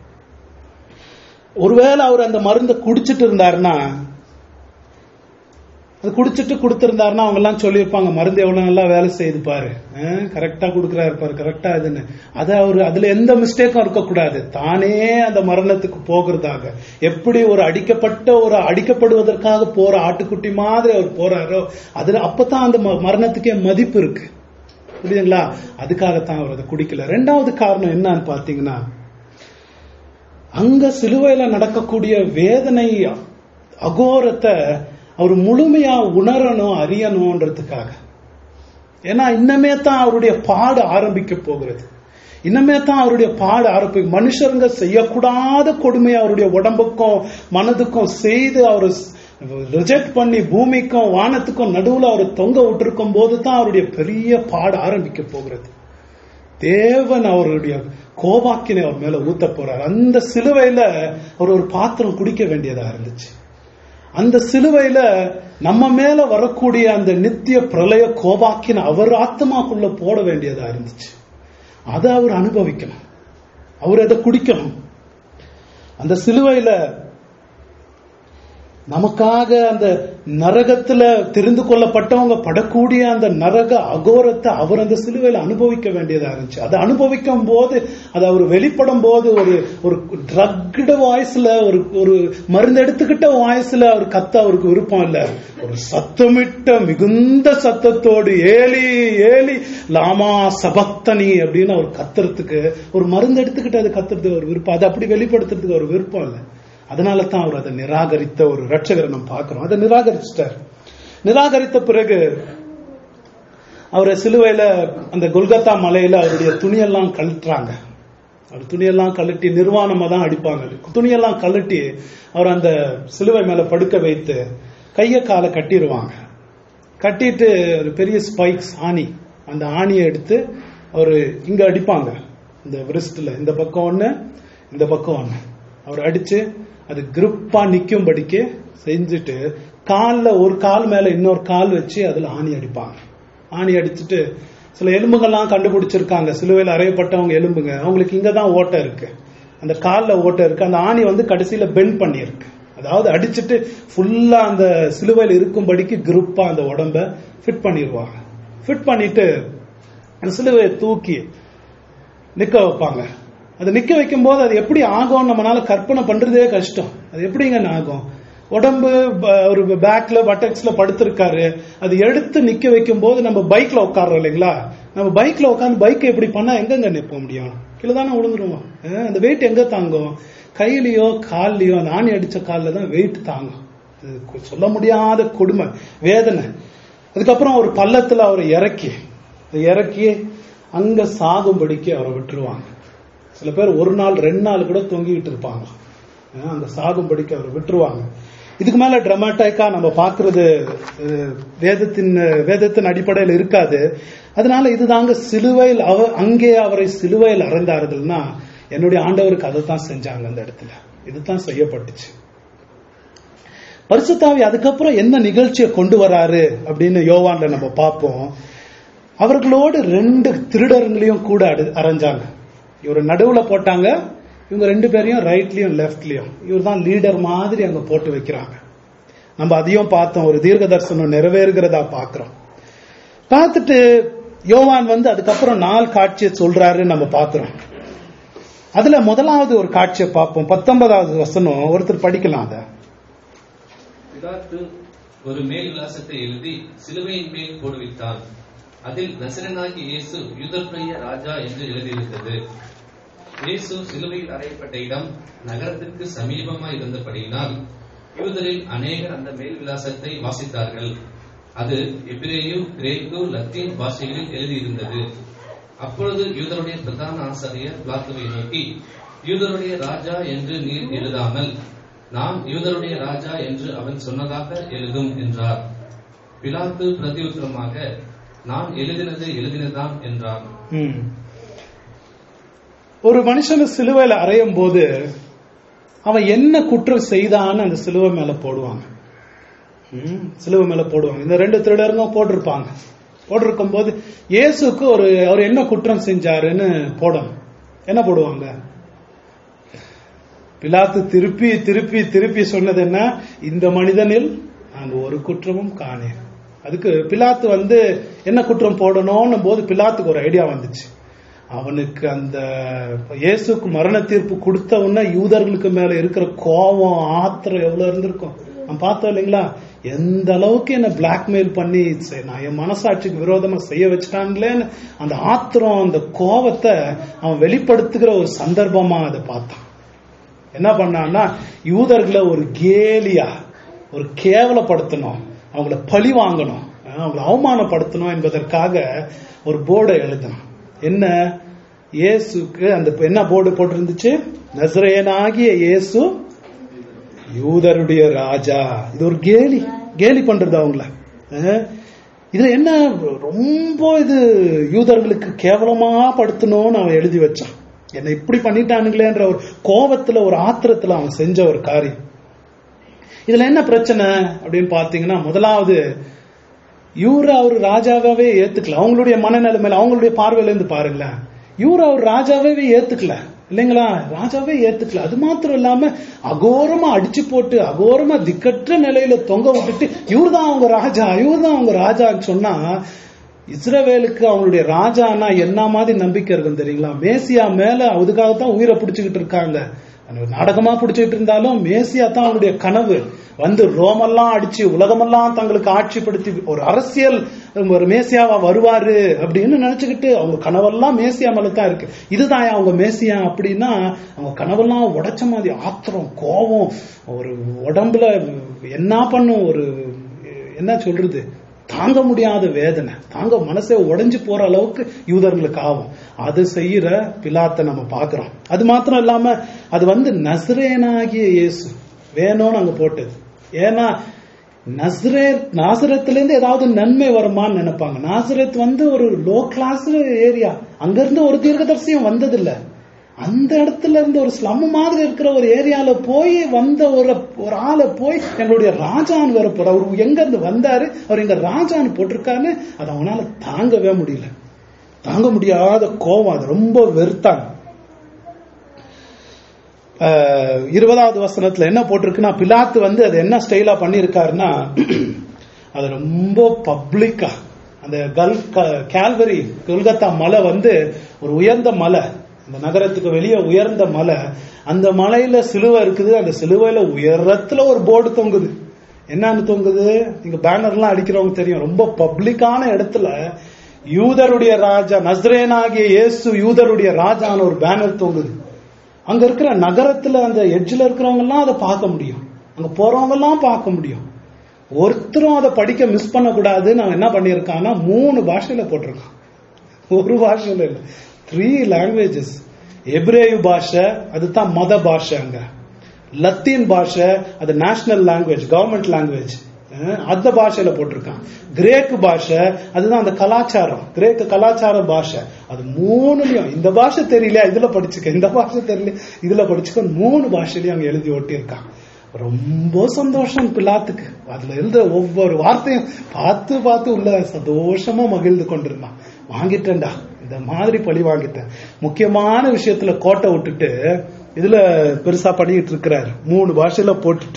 [SPEAKER 1] ஒருவேளை அவர் அந்த மருந்தை குடிச்சிட்டு இருந்தாருன்னா அது குடிச்சிட்டு கொடுத்திருந்தாருன்னா அவங்க எல்லாம் சொல்லியிருப்பாங்க மருந்து எவ்வளவு நல்லா வேலை செய்யுது பாரு கரெக்டா கொடுக்குறாரு பாரு கரெக்டா இதுன்னு அது அவரு அதுல எந்த மிஸ்டேக்கும் இருக்கக்கூடாது தானே அந்த மரணத்துக்கு போகிறதாக எப்படி ஒரு அடிக்கப்பட்ட ஒரு அடிக்கப்படுவதற்காக போற ஆட்டுக்குட்டி மாதிரி அவர் போறாரோ அதுல அப்பதான் அந்த ம- மரணத்துக்கே மதிப்பு இருக்கு புரியுதுங்களா அதுக்காகத்தான் அவர் அதை குடிக்கல ரெண்டாவது காரணம் என்னன்னு பாத்தீங்கன்னா அங்க சிலுவையில நடக்கக்கூடிய வேதனை அகோரத்தை அவர் முழுமையா உணரணும் அறியணும்ன்றதுக்காக ஏன்னா இன்னமே தான் அவருடைய பாடு ஆரம்பிக்க போகிறது இன்னமே தான் அவருடைய பாடு ஆரம்பிக்கும் மனுஷருங்க செய்யக்கூடாத கொடுமையை அவருடைய உடம்புக்கும் மனதுக்கும் செய்து அவர் ரிஜெக்ட் பண்ணி பூமிக்கும் வானத்துக்கும் நடுவுல அவர் தொங்க விட்டிருக்கும் போது தான் அவருடைய பெரிய பாடு ஆரம்பிக்க போகிறது தேவன் அவருடைய கோபாக்கினை அவர் மேல ஊத்த போறார் அந்த சிலுவையில அவர் ஒரு பாத்திரம் குடிக்க வேண்டியதா இருந்துச்சு அந்த சிலுவையில நம்ம மேல வரக்கூடிய அந்த நித்திய பிரளய கோபாக்கின அவர் ஆத்மாக்குள்ள போட வேண்டியதா இருந்துச்சு அதை அவர் அனுபவிக்கணும் அவர் அதை குடிக்கணும் அந்த சிலுவையில நமக்காக அந்த நரகத்துல தெரிந்து கொள்ளப்பட்டவங்க படக்கூடிய அந்த நரக அகோரத்தை அவர் அந்த சிலுவையில அனுபவிக்க வேண்டியதா இருந்துச்சு அதை அனுபவிக்கும் போது அது அவர் வெளிப்படும் போது ஒரு ஒரு ட்ரக்டு வாய்ஸ்ல ஒரு ஒரு மருந்து எடுத்துக்கிட்ட வாய்ஸ்ல அவர் கத்த அவருக்கு விருப்பம் இல்ல ஒரு சத்தமிட்ட மிகுந்த சத்தத்தோடு ஏலி ஏலி லாமா சபக்தனி அப்படின்னு அவர் கத்துறதுக்கு ஒரு மருந்து எடுத்துக்கிட்டு அது கத்துறதுக்கு ஒரு விருப்பம் அதை அப்படி வெளிப்படுத்துறதுக்கு ஒரு விருப்பம் இல்லை அதனால தான் அவர் அதை நிராகரித்த ஒரு ரட்சகரை நம்ம பார்க்கிறோம் அதை நிராகரிச்சிட்டார் நிராகரித்த பிறகு அவரை சிலுவையில அந்த கொல்கத்தா மலையில அவருடைய துணியெல்லாம் கழட்டுறாங்க அவர் துணியெல்லாம் கழட்டி நிர்வாணமா தான் அடிப்பாங்க துணியெல்லாம் கழட்டி அவர் அந்த சிலுவை மேல படுக்க வைத்து கைய காலை கட்டிடுவாங்க கட்டிட்டு ஒரு பெரிய ஸ்பைக்ஸ் ஆணி அந்த ஆணியை எடுத்து அவர் இங்க அடிப்பாங்க இந்த விரிஸ்ட்ல இந்த பக்கம் ஒண்ணு இந்த பக்கம் ஒண்ணு அவர் அடிச்சு அது கிரிப்பா நிக்கும்படிக்கு செஞ்சுட்டு கால்ல ஒரு கால் மேல இன்னொரு கால் வச்சு அதுல ஆணி அடிப்பாங்க ஆணி அடிச்சுட்டு சில எலும்புகள்லாம் கண்டுபிடிச்சிருக்காங்க சிலுவையில் அறையப்பட்டவங்க எலும்புங்க அவங்களுக்கு இங்க தான் ஓட்டை இருக்கு அந்த கால்ல ஓட்டை இருக்கு அந்த ஆணி வந்து கடைசியில பெண்ட் பண்ணியிருக்கு அதாவது அடிச்சுட்டு ஃபுல்லா அந்த சிலுவையில் இருக்கும்படிக்கு கிருப்பா அந்த உடம்ப ஃபிட் பண்ணிடுவாங்க ஃபிட் பண்ணிட்டு அந்த சிலுவையை தூக்கி நிக்க வைப்பாங்க அது நிக்க வைக்கும் போது அது எப்படி ஆகும் நம்மளால கற்பனை பண்றதே கஷ்டம் அது எப்படிங்க ஆகும் உடம்பு ப- ஒரு பேக்ல பட்டக்ஸ்ல படுத்திருக்காரு அது எடுத்து நிக்க வைக்கும் போது நம்ம பைக்ல உட்கார்றோம் இல்லைங்களா நம்ம பைக்ல உட்காந்து பைக் எப்படி பண்ணா எங்கங்க நிற்க முடியும் கீழே தானே விழுந்துருவோம் அஹ் அந்த வெயிட் எங்க தாங்கும் கையிலயோ கால்லயோ அந்த ஆணி அடிச்ச கால்ல தான் வெயிட் தாங்கும் இது கு- சொல்ல முடியாத கொடுமை வேதனை அதுக்கப்புறம் ஒரு பள்ளத்துல அவரை இறக்கி இறக்கி அங்க சாகும்படிக்கு அவரை விட்டுருவாங்க சில பேர் ஒரு நாள் ரெண்டு நாள் கூட தொங்கிக்கிட்டு இருப்பாங்க அஹ் அந்த சாகும்படிக்கு அவரை விட்டுருவாங்க இதுக்கு மேல டிராமாட்டிக்கா நம்ம பாக்குறது அஹ், வேதத்தின் வேதத்தின் அடிப்படையில் இருக்காது அதனால இதுதாங்க சிலுவையில் அவ அங்கே அவரை சிலுவையில் அறைந்தார்கள்னா என்னுடைய ஆண்டவருக்கு அதை தான் செஞ்சாங்க அந்த இடத்துல இதுதான் செய்யப்பட்டுச்சு பரிசுத்தாவி அதுக்கப்புறம் என்ன நிகழ்ச்சியை கொண்டு வராரு அப்படின்னு யோவான்ல நம்ம பார்ப்போம் அவர்களோடு ரெண்டு திருடருங்களையும் கூட அடு- அரைஞ்சாங்க இவர் நடுவுல போட்டாங்க இவங்க ரெண்டு பேரையும் ரைட்லயும் லெஃப்ட்லயும் இவர் தான் லீடர் மாதிரி அங்க போட்டு வைக்கிறாங்க நம்ம அதையும் பார்த்தோம் ஒரு தீர்க்க தரிசனம் நிறைவேறுகிறதா பார்க்கிறோம் பார்த்துட்டு யோவான் வந்து அதுக்கப்புறம் நாள் காட்சியை சொல்றாருன்னு நம்ம பார்க்கிறோம் அதுல முதலாவது ஒரு காட்சியை பார்ப்போம் பத்தொன்பதாவது வசனம் ஒருத்தர் படிக்கலாம் அதை
[SPEAKER 2] பிலாத்து ஒரு மேல் விலாசத்தை எழுதி சிலுவையின் மேல் போடுவித்தான் அதில் நசரனாகி இயேசு யூதருடைய ராஜா என்று எழுதியிருந்தது இயேசு சிலுவையில் அறையப்பட்ட இடம் நகரத்திற்கு சமீபமாய் இருந்தபடியினால் யூதரில் அநேகர் அந்த மேல் விலாசத்தை வாசித்தார்கள் அது எபிரேயு கிரேக்கு லத்தீன் பாஷைகளில் எழுதியிருந்தது அப்பொழுது யூதருடைய பிரதான ஆசிரியர் பிளாத்துவை நோக்கி யூதருடைய ராஜா என்று நீர் எழுதாமல் நான் யூதருடைய ராஜா என்று அவன் சொன்னதாக எழுதும் என்றார் பிலாத்து பிரதியுத்தரமாக நான் எழுதினது எழுதினதான் என்றான்
[SPEAKER 1] ம். ஒரு மனுஷனை சிலுவையில அறையும் போது அவன் என்ன குற்றம் செய்தான்னு அந்த சிலுவை மேல போடுவாங்க ம், சிலுவை மேல போடுவாங்க இந்த ரெண்டு திருடருங்க போட்டிருப்பாங்க போட்டிருக்கும் போது இயேசுக்கு ஒரு அவர் என்ன குற்றம் செஞ்சாருன்னு போடணும் என்ன போடுவாங்க பிலாத்து திருப்பி திருப்பி திருப்பி சொன்னது என்ன இந்த மனிதனில் நான் ஒரு குற்றமும் காணேன் அதுக்கு பிலாத்து வந்து என்ன குற்றம் போடணும்னு போது பிலாத்துக்கு ஒரு ஐடியா வந்துச்சு அவனுக்கு அந்த இயேசுக்கு மரண தீர்ப்பு கொடுத்த உடனே யூதர்களுக்கு மேல இருக்கிற கோபம் ஆத்திரம் எவ்வளவு இருந்திருக்கும் நான் பார்த்தோம் இல்லைங்களா எந்த அளவுக்கு என்ன பிளாக்மெயில் பண்ணி சரி, நான் என் மனசாட்சிக்கு விரோதமா செய்ய வச்சுட்டாங்களேன்னு அந்த ஆத்திரம் அந்த கோபத்தை அவன் வெளிப்படுத்துகிற ஒரு சந்தர்ப்பமா அதை பார்த்தான் என்ன பண்ணான்னா யூதர்களை ஒரு கேலியா ஒரு கேவலப்படுத்தணும் அவங்கள பழி வாங்கணும் அஹ் அவங்கள அவமானப்படுத்தணும் என்பதற்காக ஒரு போர்டை எழுதணும் என்ன இயேசுக்கு அந்த என்ன போர்டு போட்டிருந்துச்சு நசரேயனாகிய இயேசு யூதருடைய ராஜா இது ஒரு கேலி கேலி பண்றது அவங்கள அஹ் இதுல என்ன ரொம்ப இது யூதர்களுக்கு கேவலமா படுத்தணும்னு அவன் எழுதி வச்சான் என்னை இப்படி பண்ணிட்டானுங்களேன்ற ஒரு கோபத்துல ஒரு ஆத்திரத்துல அவன் செஞ்ச ஒரு காரியம் இதுல என்ன பிரச்சனை அப்படின்னு பாத்தீங்கன்னா முதலாவது இவரு அவர் ராஜாவே ஏத்துக்கல அவங்களுடைய மனநிலைமையில அவங்களுடைய பார்வையில இருந்து பாருங்களேன் இவரு அவர் ராஜாவே ஏத்துக்கல இல்லைங்களா ராஜாவே ஏத்துக்கல அது மாத்திரம் இல்லாம அகோரமா அடிச்சு போட்டு அகோரமா திக்கற்ற நிலையில தொங்க விட்டுட்டு இவர்தான் அவங்க ராஜா இவர்தான் அவங்க ராஜான்னு சொன்னா இஸ்ரவேலுக்கு அவங்களுடைய ராஜானா என்ன மாதிரி நம்பிக்கை இருக்கும் தெரியுங்களா மேசியா மேல அதுக்காகத்தான் உயிரை பிடிச்சுக்கிட்டு இருக்காங்க அந்த நாடகமா பிடிச்சிட்டு இருந்தாலும் மேசியா தான் அவனுடைய கனவு வந்து ரோமெல்லாம் அடிச்சு உலகமெல்லாம் தங்களுக்கு ஆட்சிப்படுத்தி ஒரு அரசியல் ஒரு மேசியாவா வருவாரு அப்படின்னு நினைச்சுக்கிட்டு அவங்க கனவெல்லாம் மேசியா மேல தான் இருக்கு இதுதான் அவங்க மேசியா அப்படின்னா அவங்க கனவெல்லாம் உடைச்ச மாதிரி ஆத்திரம் கோபம் ஒரு உடம்புல என்ன பண்ணும் ஒரு என்ன சொல்றது தாங்க முடியாத வேதனை தாங்க மனசே உடைஞ்சு போற அளவுக்கு யூதர்களுக்கு ஆகும் அது செய்யற பிலாத்தை நம்ம பார்க்கிறோம் அது மாத்திரம் இல்லாம அது வந்து நசரேனாகிய இயேசு வேணும்னு அங்க போட்டது ஏன்னா நசரே நாசரத்துல இருந்து ஏதாவது நன்மை வருமான்னு நினைப்பாங்க நாசரத் வந்து ஒரு லோ கிளாஸ் ஏரியா அங்க இருந்து ஒரு தீர்க்கதரிசியும் வந்ததில்ல அந்த இடத்துல இருந்து ஒரு ஸ்லம் மாதிரி இருக்கிற ஒரு ஏரியால போய் வந்த ஒரு ஒரு ஆளை போய் எங்களுடைய ராஜான்னு வேற போற அவர் எங்க இருந்து வந்தாரு அவர் எங்க ராஜான்னு போட்டிருக்காரு அது அவனால தாங்கவே முடியல தாங்க முடியாத கோபம் அது ரொம்ப வெறுத்தாங்க அஹ், இருபதாவது வசனத்துல என்ன போட்டிருக்குன்னா பிலாத்து வந்து அது என்ன ஸ்டைலா பண்ணியிருக்காருன்னா அது ரொம்ப பப்ளிக்கா அந்த கல் கேல்வரி கொல்கத்தா மலை வந்து ஒரு உயர்ந்த மலை அந்த நகரத்துக்கு வெளியே உயர்ந்த மலை அந்த மலையில சிலுவை இருக்குது அந்த சிலுவையில உயரத்துல ஒரு போர்டு தொங்குது என்னன்னு தொங்குது நீங்க பேனர்லாம் அடிக்கிறவங்க தெரியும் ரொம்ப பப்ளிக்கான இடத்துல யூதருடைய ராஜா நஸ்ரேனாகிய இயேசு யூதருடைய ராஜான்னு ஒரு பேனர் தொங்குது அங்க இருக்கிற நகரத்துல அந்த எட்ஜில் இருக்கிறவங்க எல்லாம் அதை பார்க்க முடியும் அங்க போறவங்க எல்லாம் பார்க்க முடியும் ஒருத்தரும் அதை படிக்க மிஸ் பண்ணக்கூடாதுன்னு அவன் என்ன பண்ணியிருக்கான்னா மூணு பாஷையில போட்டிருக்கான் ஒரு பாஷையில இல்ல த்ரீ லாங்குவேஜஸ் எப்ரேயு பாஷை அதுதான் மத பாஷை அங்க லத்தீன் பாஷை அது நேஷனல் லாங்குவேஜ் கவர்மெண்ட் லாங்குவேஜ் அந்த பாஷையில போட்டிருக்கான் கிரேக்கு பாஷை அதுதான் அந்த கலாச்சாரம் கிரேக்கு கலாச்சார பாஷை அது மூணுலயும் இந்த பாஷை தெரியல இதுல படிச்சுக்க இந்த பாஷை தெரியல இதுல படிச்சுக்க மூணு பாஷையிலயும் அங்க எழுதி ஒட்டியிருக்கான் ரொம்ப சந்தோஷம் பிலாத்துக்கு அதுல இருந்த ஒவ்வொரு வார்த்தையும் பார்த்து பார்த்து உள்ள சந்தோஷமா மகிழ்ந்து கொண்டிருந்தான் வாங்கிட்டேன்டா இந்த மாதிரி பழி வாங்கிட்டேன் முக்கியமான விஷயத்துல கோட்டை விட்டுட்டு இதுல பெருசா பண்ணிட்டு இருக்கிறாரு மூணு பாஷையில போட்டுட்டு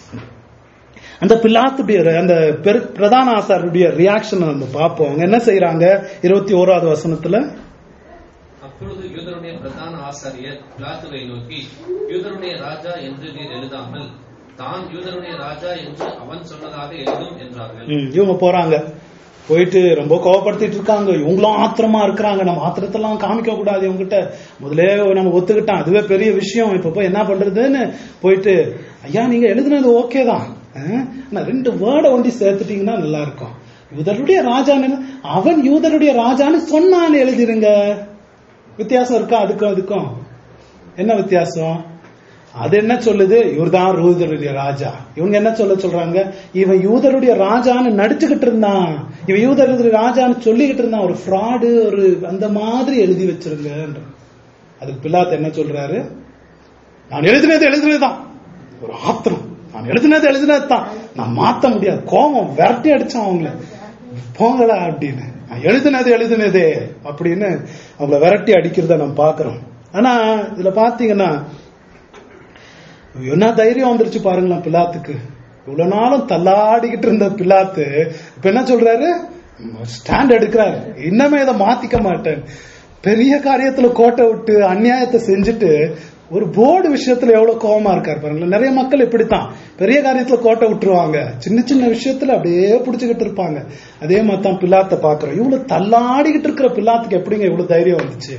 [SPEAKER 1] அந்த பிலாத்துடைய அந்த பெரு- பிரதான ஆசாருடைய ரியாக்ஷன் நம்ம பார்ப்போம் அவங்க என்ன செய்யறாங்க இருபத்தி ஓராவது வசனத்துல
[SPEAKER 2] அப்பொழுது யூதருடைய பிரதான ஆசாரியர் பிலாத்துவை நோக்கி யூதருடைய ராஜா என்று நீர் எழுதாமல் தான் யூதருடைய ராஜா என்று அவன் சொன்னதாக எழுதும் என்றார்கள்
[SPEAKER 1] ம், இவங்க போறாங்க போயிட்டு ரொம்ப கோவப்படுத்திட்டு இருக்காங்க இவங்களும் ஆத்திரமா இருக்கிறாங்க நம்ம ஆத்திரத்தெல்லாம் காமிக்க கூடாது இவங்ககிட்ட முதலே நம்ம ஒத்துக்கிட்டான் அதுவே பெரிய விஷயம் இப்ப போய் என்ன பண்றதுன்னு போயிட்டு ஐயா நீங்க எழுதுனது ஓகே தான் அஹ், ஆனா ரெண்டு வேர்டை ஒண்டி சேர்த்துட்டீங்கன்னா நல்லா இருக்கும் யூதருடைய ராஜான்னு அவன் யூதருடைய ராஜான்னு சொன்னான்னு எழுதிருங்க வித்தியாசம் இருக்கா அதுக்கும் அதுக்கும் என்ன வித்தியாசம் அது என்ன சொல்லுது இவர்தான் யூதருடைய ராஜா இவங்க என்ன சொல்ல சொல்றாங்க இவன் யூதருடைய ராஜான்னு நடிச்சுக்கிட்டு இருந்தான் இவன் யூதருடைய ராஜான்னு சொல்லிக்கிட்டு இருந்தான் ஒரு ஃப்ராடு ஒரு அந்த மாதிரி எழுதி வச்சிருங்க அதுக்கு பிலாத் என்ன சொல்றாரு நான் எழுதினது எழுதுனதுதான் ஒரு ஆத்திரம் நான் எழுதினது எழுதினது தான் நான் மாத்த முடியாது கோபம் விரட்டி அடிச்சான் அவங்கள போங்கடா அப்படின்னு நான் எழுதினது எழுதினதே அப்படின்னு அவங்கள விரட்டி அடிக்கிறத நம்ம பாக்குறோம் ஆனா இதுல பாத்தீங்கன்னா என்ன தைரியம் வந்துருச்சு பாருங்களேன் பிலாத்துக்கு இவ்வளவு நாளும் தள்ளாடிக்கிட்டு இருந்த பிலாத்து இப்ப என்ன சொல்றாரு ஸ்டாண்ட் எடுக்கிறாரு இன்னமே இதை மாத்திக்க மாட்டேன் பெரிய காரியத்துல கோட்டை விட்டு அநியாயத்தை செஞ்சுட்டு ஒரு போர்டு விஷயத்துல எவ்வளவு கோவமா இருக்காரு பாருங்களேன் நிறைய மக்கள் இப்படித்தான் பெரிய காரியத்துல கோட்டை விட்டுருவாங்க சின்ன சின்ன விஷயத்துல அப்படியே புடிச்சுக்கிட்டு இருப்பாங்க அதே மாதிரி தான் பிலாத்தை பாக்குறோம் இவ்வளவு தள்ளாடிக்கிட்டு இருக்கிற பிலாத்துக்கு எப்படிங்க இவ்வளவு தைரியம் வந்துச்சு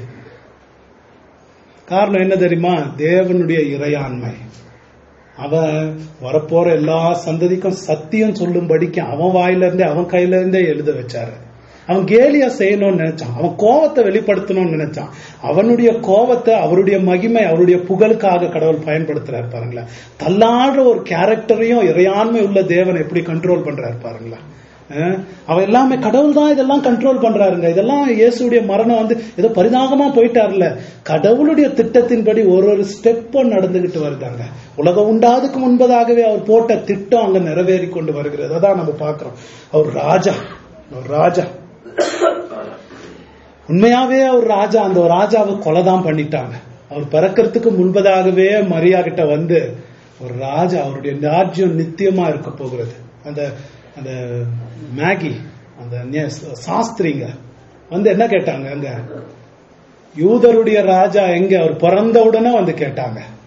[SPEAKER 1] காரணம் என்ன தெரியுமா தேவனுடைய இறையாண்மை அவன் வரப்போற எல்லா சந்ததிக்கும் சத்தியம் சொல்லும்படிக்கு அவன் வாயில இருந்தே அவன் கையில இருந்தே எழுத வச்சாரு அவன் கேலியா செய்யணும்னு நினைச்சான் அவன் கோவத்தை வெளிப்படுத்தணும்னு நினைச்சான் அவனுடைய கோவத்தை அவருடைய மகிமை அவருடைய புகழுக்காக கடவுள் பயன்படுத்துறாரு பாருங்களேன் தள்ளாடுற ஒரு கேரக்டரையும் இறையாண்மை உள்ள தேவன் எப்படி கண்ட்ரோல் பண்றாரு பாருங்களேன் அஹ் அவன் எல்லாமே கடவுள் தான் இதெல்லாம் கண்ட்ரோல் பண்றாருங்க இதெல்லாம் இயேசுடைய மரணம் வந்து ஏதோ பரிதாபமா போயிட்டார்ல கடவுளுடைய திட்டத்தின்படி ஒரு ஒரு ஸ்டெப்பும் நடந்துகிட்டு வருதாங்க உலகம் உண்டாதுக்கு முன்பதாகவே அவர் போட்ட திட்டம் அங்க நிறைவேறி கொண்டு வருகிறது அதான் நம்ம பாக்குறோம் அவர் ராஜா அவர் ராஜா உண்மையாவே அவர் ராஜா அந்த ஒரு ராஜாவை கொலை தான் பண்ணிட்டாங்க அவர் பிறக்கிறதுக்கு முன்பதாகவே மரியா கிட்ட வந்து ஒரு ராஜா அவருடைய ராஜ்யம் நித்தியமா இருக்க போகிறது அந்த அந்த மேகி அந்த நிய- சாஸ்திரிங்க வந்து என்ன கேட்டாங்க அங்க யூதருடைய ராஜா எங்க அவர் பிறந்த உடனே வந்து கேட்டாங்க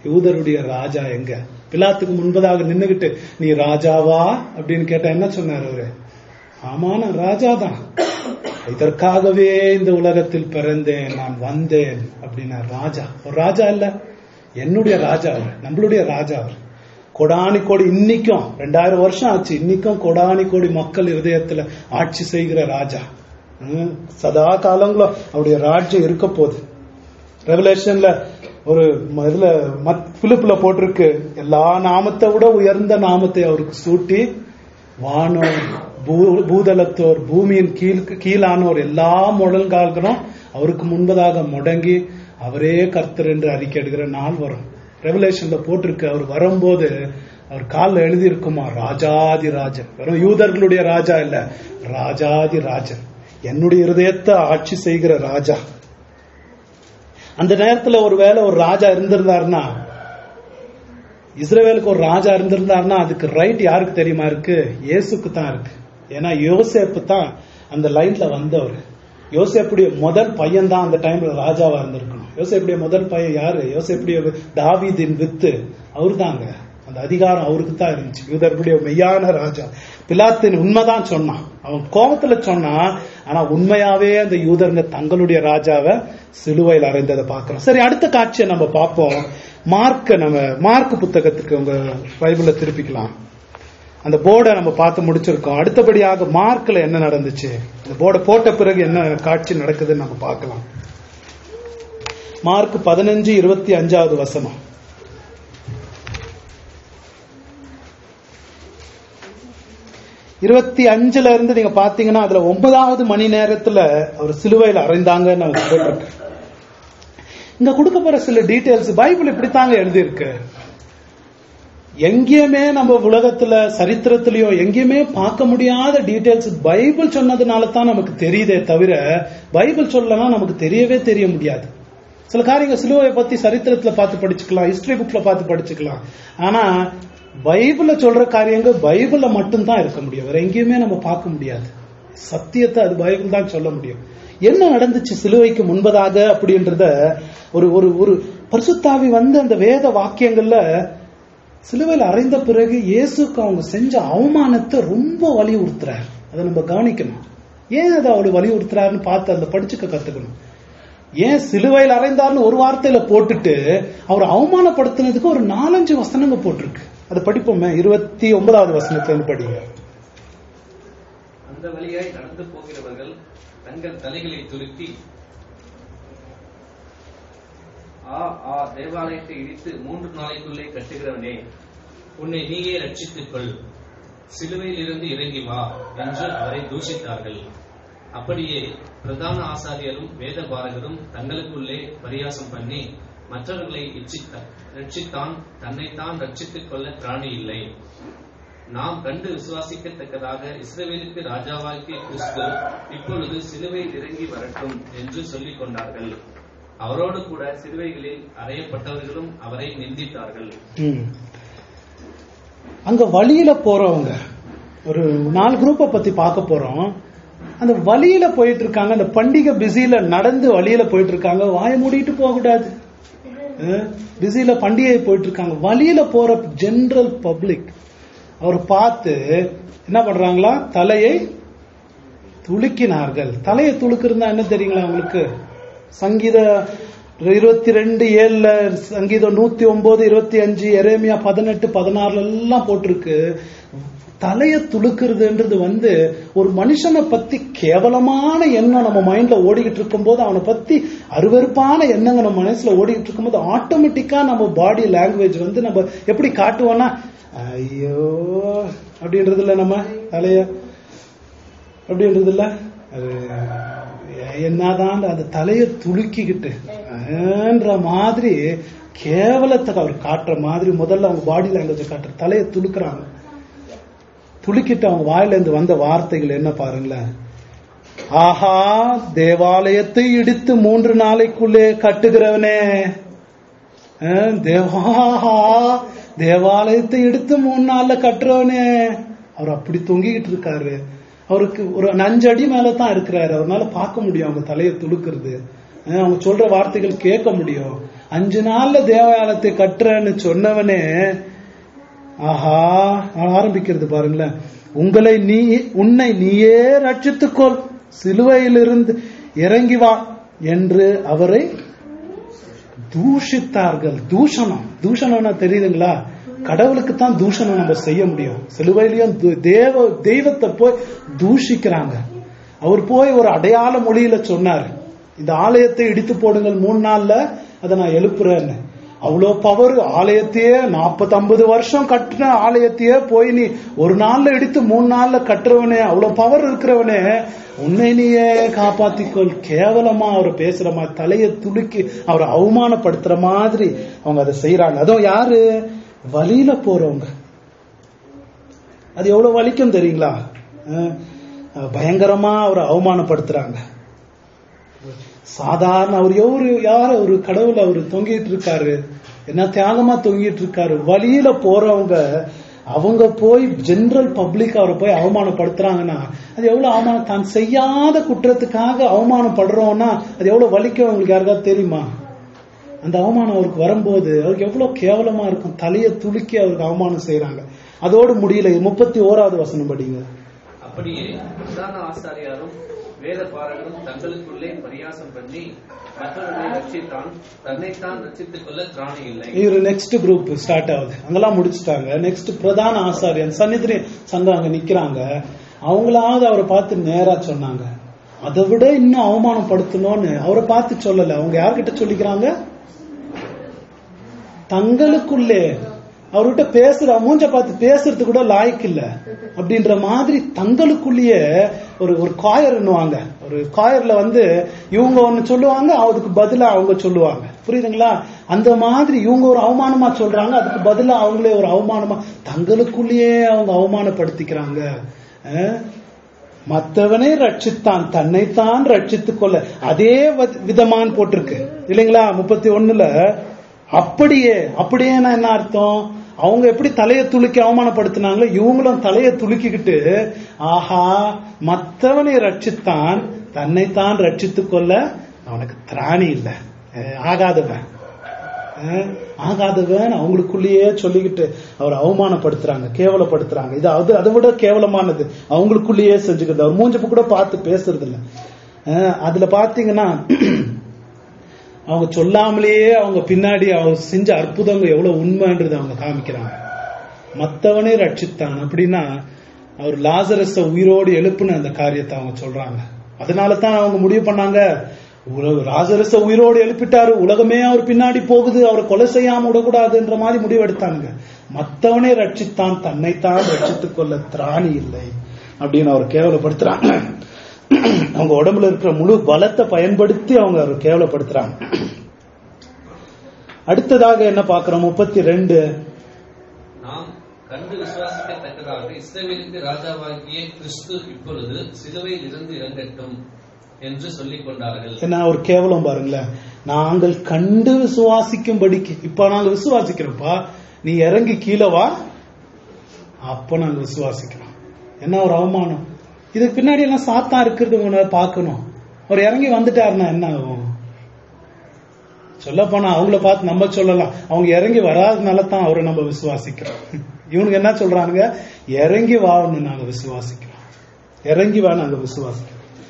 [SPEAKER 1] யூதருடைய ராஜா எங்க பிலாத்துக்கு முன்பதாக நின்னுகிட்டு நீ ராஜாவா அப்படின்னு கேட்டா என்ன சொன்னார் அவரு ஆமா நான் ராஜா தான் இதற்காகவே இந்த உலகத்தில் பிறந்தேன் நான் வந்தேன் அப்படின்னா ராஜா ஒரு ராஜா இல்ல என்னுடைய ராஜா அவர் நம்மளுடைய ராஜா அவர் கொடானி கோடி இன்னைக்கும் ரெண்டாயிரம் வருஷம் ஆச்சு இன்னைக்கும் கொடானி கோடி மக்கள் இதயத்துல ஆட்சி செய்கிற ராஜா ம், சதா காலங்களும் அவருடைய ராஜ்யம் இருக்க போகுது ரெவலேஷன்ல ஒரு ம- இதுல மத் பிலிப்புல போட்டிருக்கு எல்லா நாமத்தை விட உயர்ந்த நாமத்தை அவருக்கு சூட்டி வானோர் பூ- பூதலத்தோர் பூமியின் கீழ் கீழானோர் எல்லா முழங்கால்களும் அவருக்கு முன்பதாக முடங்கி அவரே கர்த்தர் என்று அறிக்கை எடுக்கிற நாள் வரும் ரெவலேஷன்ல போட்டிருக்கு அவர் வரும்போது அவர் காலில் எழுதி இருக்குமா ராஜாதி ராஜன் வெறும் யூதர்களுடைய ராஜா இல்ல ராஜாதி ராஜன் என்னுடைய இருதயத்தை ஆட்சி செய்கிற ராஜா அந்த நேரத்துல ஒருவேளை ஒரு ராஜா இருந்திருந்தாருன்னா இஸ்ரேலுக்கு ஒரு ராஜா இருந்திருந்தாருன்னா அதுக்கு ரைட் யாருக்கு தெரியுமா இருக்கு இயேசுக்கு தான் இருக்கு ஏன்னா யோசேப்பு தான் அந்த லைன்ல வந்தவர் யோசேப்புடைய முதல் பையன் தான் அந்த டைம்ல ராஜாவா இருந்திருக்கணும் யோசேப்புடைய முதல் பையன் யாரு யோசேப்புடைய தாவீதின் வித்து அவர் தாங்க அந்த அதிகாரம் அவருக்கு தான் இருந்துச்சு யூதர்களுடைய மெய்யான ராஜா பிலாத்தின் உண்மைதான் சொன்னான் அவன் கோபத்துல சொன்னான் ஆனா உண்மையாவே அந்த யூதருங்க தங்களுடைய ராஜாவை சிலுவையில் அறைந்ததை பார்க்கிறோம் சரி அடுத்த காட்சியை நம்ம பார்ப்போம் மார்க்க நம்ம மார்க் புத்தகத்துக்கு உங்க பைபிள திருப்பிக்கலாம் அந்த போர்டை நம்ம பார்த்து முடிச்சிருக்கோம் அடுத்தபடியாக மார்க்ல என்ன நடந்துச்சு அந்த போர்டை போட்ட பிறகு என்ன காட்சி நடக்குதுன்னு நம்ம பார்க்கலாம் மார்க் பதினஞ்சு இருபத்தி அஞ்சாவது வசனம் இருபத்தி அஞ்சுல இருந்து நீங்க பாத்தீங்கன்னா அதுல ஒன்பதாவது மணி நேரத்துல அவர் சிலுவையில் அறைந்தாங்கன்னு அவர் போட்டிருக்கு இங்க கொடுக்க போற சில டீடைல்ஸ் பைபிள் இப்படித்தாங்க எழுதியிருக்கு எங்கேயுமே நம்ம உலகத்துல சரித்திரத்திலயோ எங்கேயுமே பார்க்க முடியாத டீடைல்ஸ் பைபிள் சொன்னதுனால தான் நமக்கு தெரியுதே தவிர பைபிள் சொல்லலாம் நமக்கு தெரியவே தெரிய முடியாது சில காரியங்கள் சிலுவையை பத்தி சரித்திரத்துல பார்த்து படிச்சுக்கலாம் ஹிஸ்டரி புக்ல பார்த்து படிச்சுக்கலாம் ஆனா பைபிள்ல சொல்ற காரியங்கள் பைபிள்ல மட்டும்தான் இருக்க முடியும் வேற எங்கேயுமே நம்ம பார்க்க முடியாது சத்தியத்தை அது பைபிள் தான் சொல்ல முடியும் என்ன நடந்துச்சு சிலுவைக்கு முன்பதாக அப்படின்றத ஒரு ஒரு ஒரு பரிசுத்தாவி வந்து அந்த வேத வாக்கியங்கள்ல சிலுவையில் அறைந்த பிறகு இயேசுக்கு அவங்க செஞ்ச அவமானத்தை ரொம்ப வலியுறுத்துறார் அதை நம்ம கவனிக்கணும் ஏன் அதை அவளை வலியுறுத்துறாருன்னு பார்த்து அந்த படிச்சுக்க கத்துக்கணும் ஏன் சிலுவையில் அறைந்தார்னு ஒரு வார்த்தையில போட்டுட்டு அவர் அவமானப்படுத்தினதுக்கு ஒரு நாலஞ்சு வசனங்க போட்டிருக்கு அதை படிப்போமே இருபத்தி ஒன்பதாவது வசனத்துல இருந்து படிங்க
[SPEAKER 2] அந்த வழியாய் நடந்து போகிறவர்கள் தங்கள் தலைகளை துருக்கி ஆ ஆ தேவாலயத்தை இடித்து மூன்று நாளைக்குள்ளே கட்டுகிறவனே உன்னை நீயே ரட்சித்துக் கொள் சிலுவையில் இருந்து இறங்கி வா என்று அவரை தூஷித்தார்கள் அப்படியே பிரதான ஆசாரியரும் வேத பாரகரும் தங்களுக்குள்ளே பரியாசம் பண்ணி மற்றவர்களை இச்சித்த- ரட்சித்தான் தன்னைத்தான் ரட்சித்துக் கொள்ள திராணி இல்லை நாம் கண்டு விசுவாசிக்கத்தக்கதாக இஸ்ரவேலுக்கு ராஜாவாகிய கிறிஸ்து இப்பொழுது சிலுவையில் இறங்கி வரட்டும் என்று சொல்லிக் கொண்டார்கள் அவரோடு கூட சிலுவைகளில் அறையப்பட்டவர்களும் அவரை நிந்தித்தார்கள்
[SPEAKER 1] ம். அங்க வழியில போறவங்க ஒரு நாலு குரூப்பை பத்தி பார்க்க போறோம் அந்த வழியில போயிட்டு இருக்காங்க அந்த பண்டிகை பிஸியில நடந்து வழியில போயிட்டு இருக்காங்க வாயை மூடிட்டு போக கூடாது பிஸியில பண்டிகை போயிட்டு இருக்காங்க வழியில போற ஜெனரல் பப்ளிக் அவர் பார்த்து என்ன பண்றாங்களா தலையை துளுக்கினார்கள் தலையை துளுக்குறதா என்ன தெரியுங்களா உங்களுக்கு சங்கீத இருபத்தி ரெண்டு ஏழுல சங்கீதம் நூத்தி ஒன்பது இருபத்தி அஞ்சு எரேமியா பதினெட்டு பதினாறுல எல்லாம் போட்டிருக்கு தலைய துளுக்குறதுன்றது வந்து ஒரு மனுஷனை பத்தி கேவலமான எண்ணம் நம்ம மைண்ட்ல ஓடிக்கிட்டு இருக்கும்போது அவனை பத்தி அருவருப்பான எண்ணங்க நம்ம மனசுல ஓடிக்கிட்டு இருக்கும்போது ஆட்டோமேட்டிக்கா நம்ம பாடி லாங்குவேஜ் வந்து நம்ம எப்படி காட்டுவோம்னா ஐயோ அப்படின்றதுல நம்ம தலைய அப்படின்றது இல்ல அது என்னதான் அந்த தலையை துலுக்கிக்கிட்டு ஆன்ற மாதிரி கேவலத்தை அவர் காட்டுற மாதிரி முதல்ல அவங்க பாடி லாங்குவேஜ் காட்டுற தலையை துளுக்குறாங்க துளுக்கிட்டு அவங்க வாயில இருந்து வந்த வார்த்தைகள் என்ன பாருங்களேன் ஆஹா தேவாலயத்தை இடித்து மூன்று நாளைக்குள்ளே கட்டுகிறவனே அஹ், தேவாஹா தேவாலயத்தை எடுத்து மூணு நாள்ல கட்டுறவனே அவர் அப்படி தொங்கிக்கிட்டு இருக்காரு அவருக்கு ஒரு அஞ்சு அடி மேல தான் இருக்கிறாரு அவரால பார்க்க முடியும் அவங்க தலையை துளுக்குறது அஹ், அவங்க சொல்ற வார்த்தைகள் கேட்க முடியும் அஞ்சு நாள்ல தேவாலயத்தை கட்டுறேன்னு சொன்னவனே ஆஹா ஆரம்பிக்கிறது பாருங்களேன் உங்களை நீ உன்னை நீயே ரட்சித்துக்கொள் சிலுவையிலிருந்து இறங்கி வா என்று அவரை தூஷித்தார்கள் தூஷணம் தூஷணம்னா தெரியுதுங்களா கடவுளுக்கு தான் தூஷணம் நம்ம செய்ய முடியும் சிலுவையிலையும் து- தேவ தெய்வத்தை போய் தூஷிக்கிறாங்க அவர் போய் ஒரு அடையாள மொழியில சொன்னார் இந்த ஆலயத்தை இடித்து போடுங்கள் மூணு நாள்ல அதை நான் எழுப்புறேன்னு அவ்வளோ பவர் ஆலயத்தையே நாற்பது ஐம்பது வருஷம் கட்டின ஆலயத்தையே போய் நீ ஒரு நாள்ல இடித்து மூணு நாள்ல கட்டுறவனே அவ்வளவு பவர் இருக்கிறவனே உன்னை நீயே காப்பாத்திக்கொள் கேவலமா அவர் பேசுற மாதிரி தலையை துலுக்கி அவரை அவமானப்படுத்துற மாதிரி அவங்க அதை செய்யறாங்க அதுவும் யாரு வழியில போறவங்க அது எவ்வளவு வலிக்கும் தெரியுங்களா அஹ், அஹ், பயங்கரமா அவரை அவமானப்படுத்துறாங்க சாதாரண அவர் எவரு யார் ஒரு கடவுள் அவர் தொங்கிட்டு இருக்காரு என்ன தியாகமா தொங்கிட்டு இருக்காரு வழியில போறவங்க அவங்க போய் ஜெனரல் பப்ளிக் அவரை போய் அவமானப்படுத்துறாங்கன்னா அது எவ்வளவு அவமானம் தான் செய்யாத குற்றத்துக்காக அவமானப்படுறோம்னா அது எவ்வளவு வலிக்கும் உங்களுக்கு யாருக்காவது தெரியுமா அந்த அவமானம் அவருக்கு வரும்போது அவருக்கு எவ்வளவு கேவலமா இருக்கும் தலையை துலுக்கி அவருக்கு அவமானம் செய்யறாங்க அதோடு முடியல முப்பத்தி ஓராவது வசனம் படிங்க
[SPEAKER 2] அப்படியே பிரதான ஆசாரியாரும் வேத பாரகரும் தங்களுக்குள்ளே பரியாசம் பண்ணி மற்றவர்களை ரட்சித்தான் தன்னைத்தான் ரட்சித்துக் கொள்ள திராணி இல்லை
[SPEAKER 1] இவரு நெக்ஸ்ட் குரூப் ஸ்டார்ட் ஆகுது அங்கெல்லாம் முடிச்சுட்டாங்க நெக்ஸ்ட் பிரதான ஆசாரியன் சன்னிதிரி சங்கம் அங்க நிக்கிறாங்க அவங்களாவது அவரை பார்த்து நேரா சொன்னாங்க அதை விட இன்னும் அவமானப்படுத்தணும்னு அவரை பார்த்து சொல்லல அவங்க யார்கிட்ட சொல்லிக்கிறாங்க தங்களுக்குள்ளே அவர்கிட்ட பேசுற மூஞ்ச பார்த்து பேசுறது கூட லாய்க்கு இல்ல அப்படின்ற மாதிரி தங்களுக்குள்ளேயே ஒரு ஒரு காயர்னுவாங்க ஒரு காயர்ல வந்து இவங்க ஒண்ணு சொல்லுவாங்க அதுக்கு பதிலா அவங்க சொல்லுவாங்க புரியுதுங்களா அந்த மாதிரி இவங்க ஒரு அவமானமா சொல்றாங்க அதுக்கு பதிலா அவங்களே ஒரு அவமானமா தங்களுக்குள்ளேயே அவங்க அவமானப்படுத்திக்கிறாங்க அஹ் மற்றவனை ரட்சித்தான் தன்னைத்தான் ரட்சித்துக் கொள்ள அதே வ- விதமான் போட்டிருக்கு இல்லைங்களா முப்பத்தி ஒண்ணுல அப்படியே அப்படியேனா என்ன அர்த்தம் அவங்க எப்படி தலையை துலுக்கி அவமானப்படுத்தினாங்களோ இவங்களும் தலையை துலுக்கிக்கிட்டு ஆஹா மற்றவனை ரட்சித்தான் தன்னைத்தான் ரட்சித்துக் கொள்ள அவனுக்கு திராணி இல்லை அஹ் ஆகாதவன் அஹ் ஆகாதவன் அவங்களுக்குள்ளேயே சொல்லிக்கிட்டு அவர் அவமானப்படுத்துறாங்க கேவலப்படுத்துறாங்க இது அது அதை விட கேவலமானது அவங்களுக்குள்ளேயே செஞ்சுக்கிறது அவர் மூஞ்சப்ப கூட பார்த்து பேசுறது இல்ல அஹ் அதுல பாத்தீங்கன்னா அவங்க சொல்லாமலேயே அவங்க பின்னாடி அவங்க செஞ்ச அற்புதங்கள் எவ்வளவு உண்மைன்றது அவங்க காமிக்கிறாங்க மத்தவனே ரட்சித்தான் அப்படின்னா அவர் லாசரஸ உயிரோடு எழுப்புன அந்த காரியத்தை அவங்க சொல்றாங்க அதனால தான் அவங்க முடிவு பண்ணாங்க உலக லாசரஸ உயிரோடு எழுப்பிட்டாரு உலகமே அவர் பின்னாடி போகுது அவரை கொலை செய்யாம விடக்கூடாதுன்ற மாதிரி முடிவு எடுத்தாங்க மத்தவனே ரட்சித்தான் தன்னைத்தான் ரட்சித்துக் கொள்ள திராணி இல்லை அப்படின்னு அவர் கேவலப்படுத்துறாங்க அவங்க உடம்புல இருக்கிற முழு பலத்தை பயன்படுத்தி அவங்க அவரை கேவலப்படுத்துறாங்க அடுத்ததாக என்ன பார்க்கிறோம் முப்பத்தி ரெண்டு
[SPEAKER 2] நாம் கண்டு விசுவாசிக்கத்தக்கதாக இஸ்ரவேலுக்கு ராஜாவாகிய கிறிஸ்து இப்பொழுது சிலுவையில் இருந்து இறங்கட்டும் என்று சொல்லிக் கொண்டார்கள்
[SPEAKER 1] என்ன ஒரு கேவலம் பாருங்களேன் நாங்கள் கண்டு விசுவாசிக்கும்படிக்கு இப்ப நாங்க விசுவாசிக்கிறோம்ப்பா நீ இறங்கி கீழே வா அப்ப நாங்க விசுவாசிக்கிறோம் என்ன ஒரு அவமானம் இதுக்கு பின்னாடி எல்லாம் சாத்தா இருக்கிறது உங்களை பார்க்கணும் அவர் இறங்கி வந்துட்டாருன்னா என்ன ஆகும் சொல்ல போனா அவங்கள பார்த்து நம்ம சொல்லலாம் அவங்க இறங்கி வராதனால தான் அவரை நம்ம விசுவாசிக்கிறோம் இவனுக்கு என்ன சொல்றாங்க இறங்கி வான்னு நாங்க விசுவாசிக்கிறோம் இறங்கி வா நாங்க விசுவாசிக்கிறோம்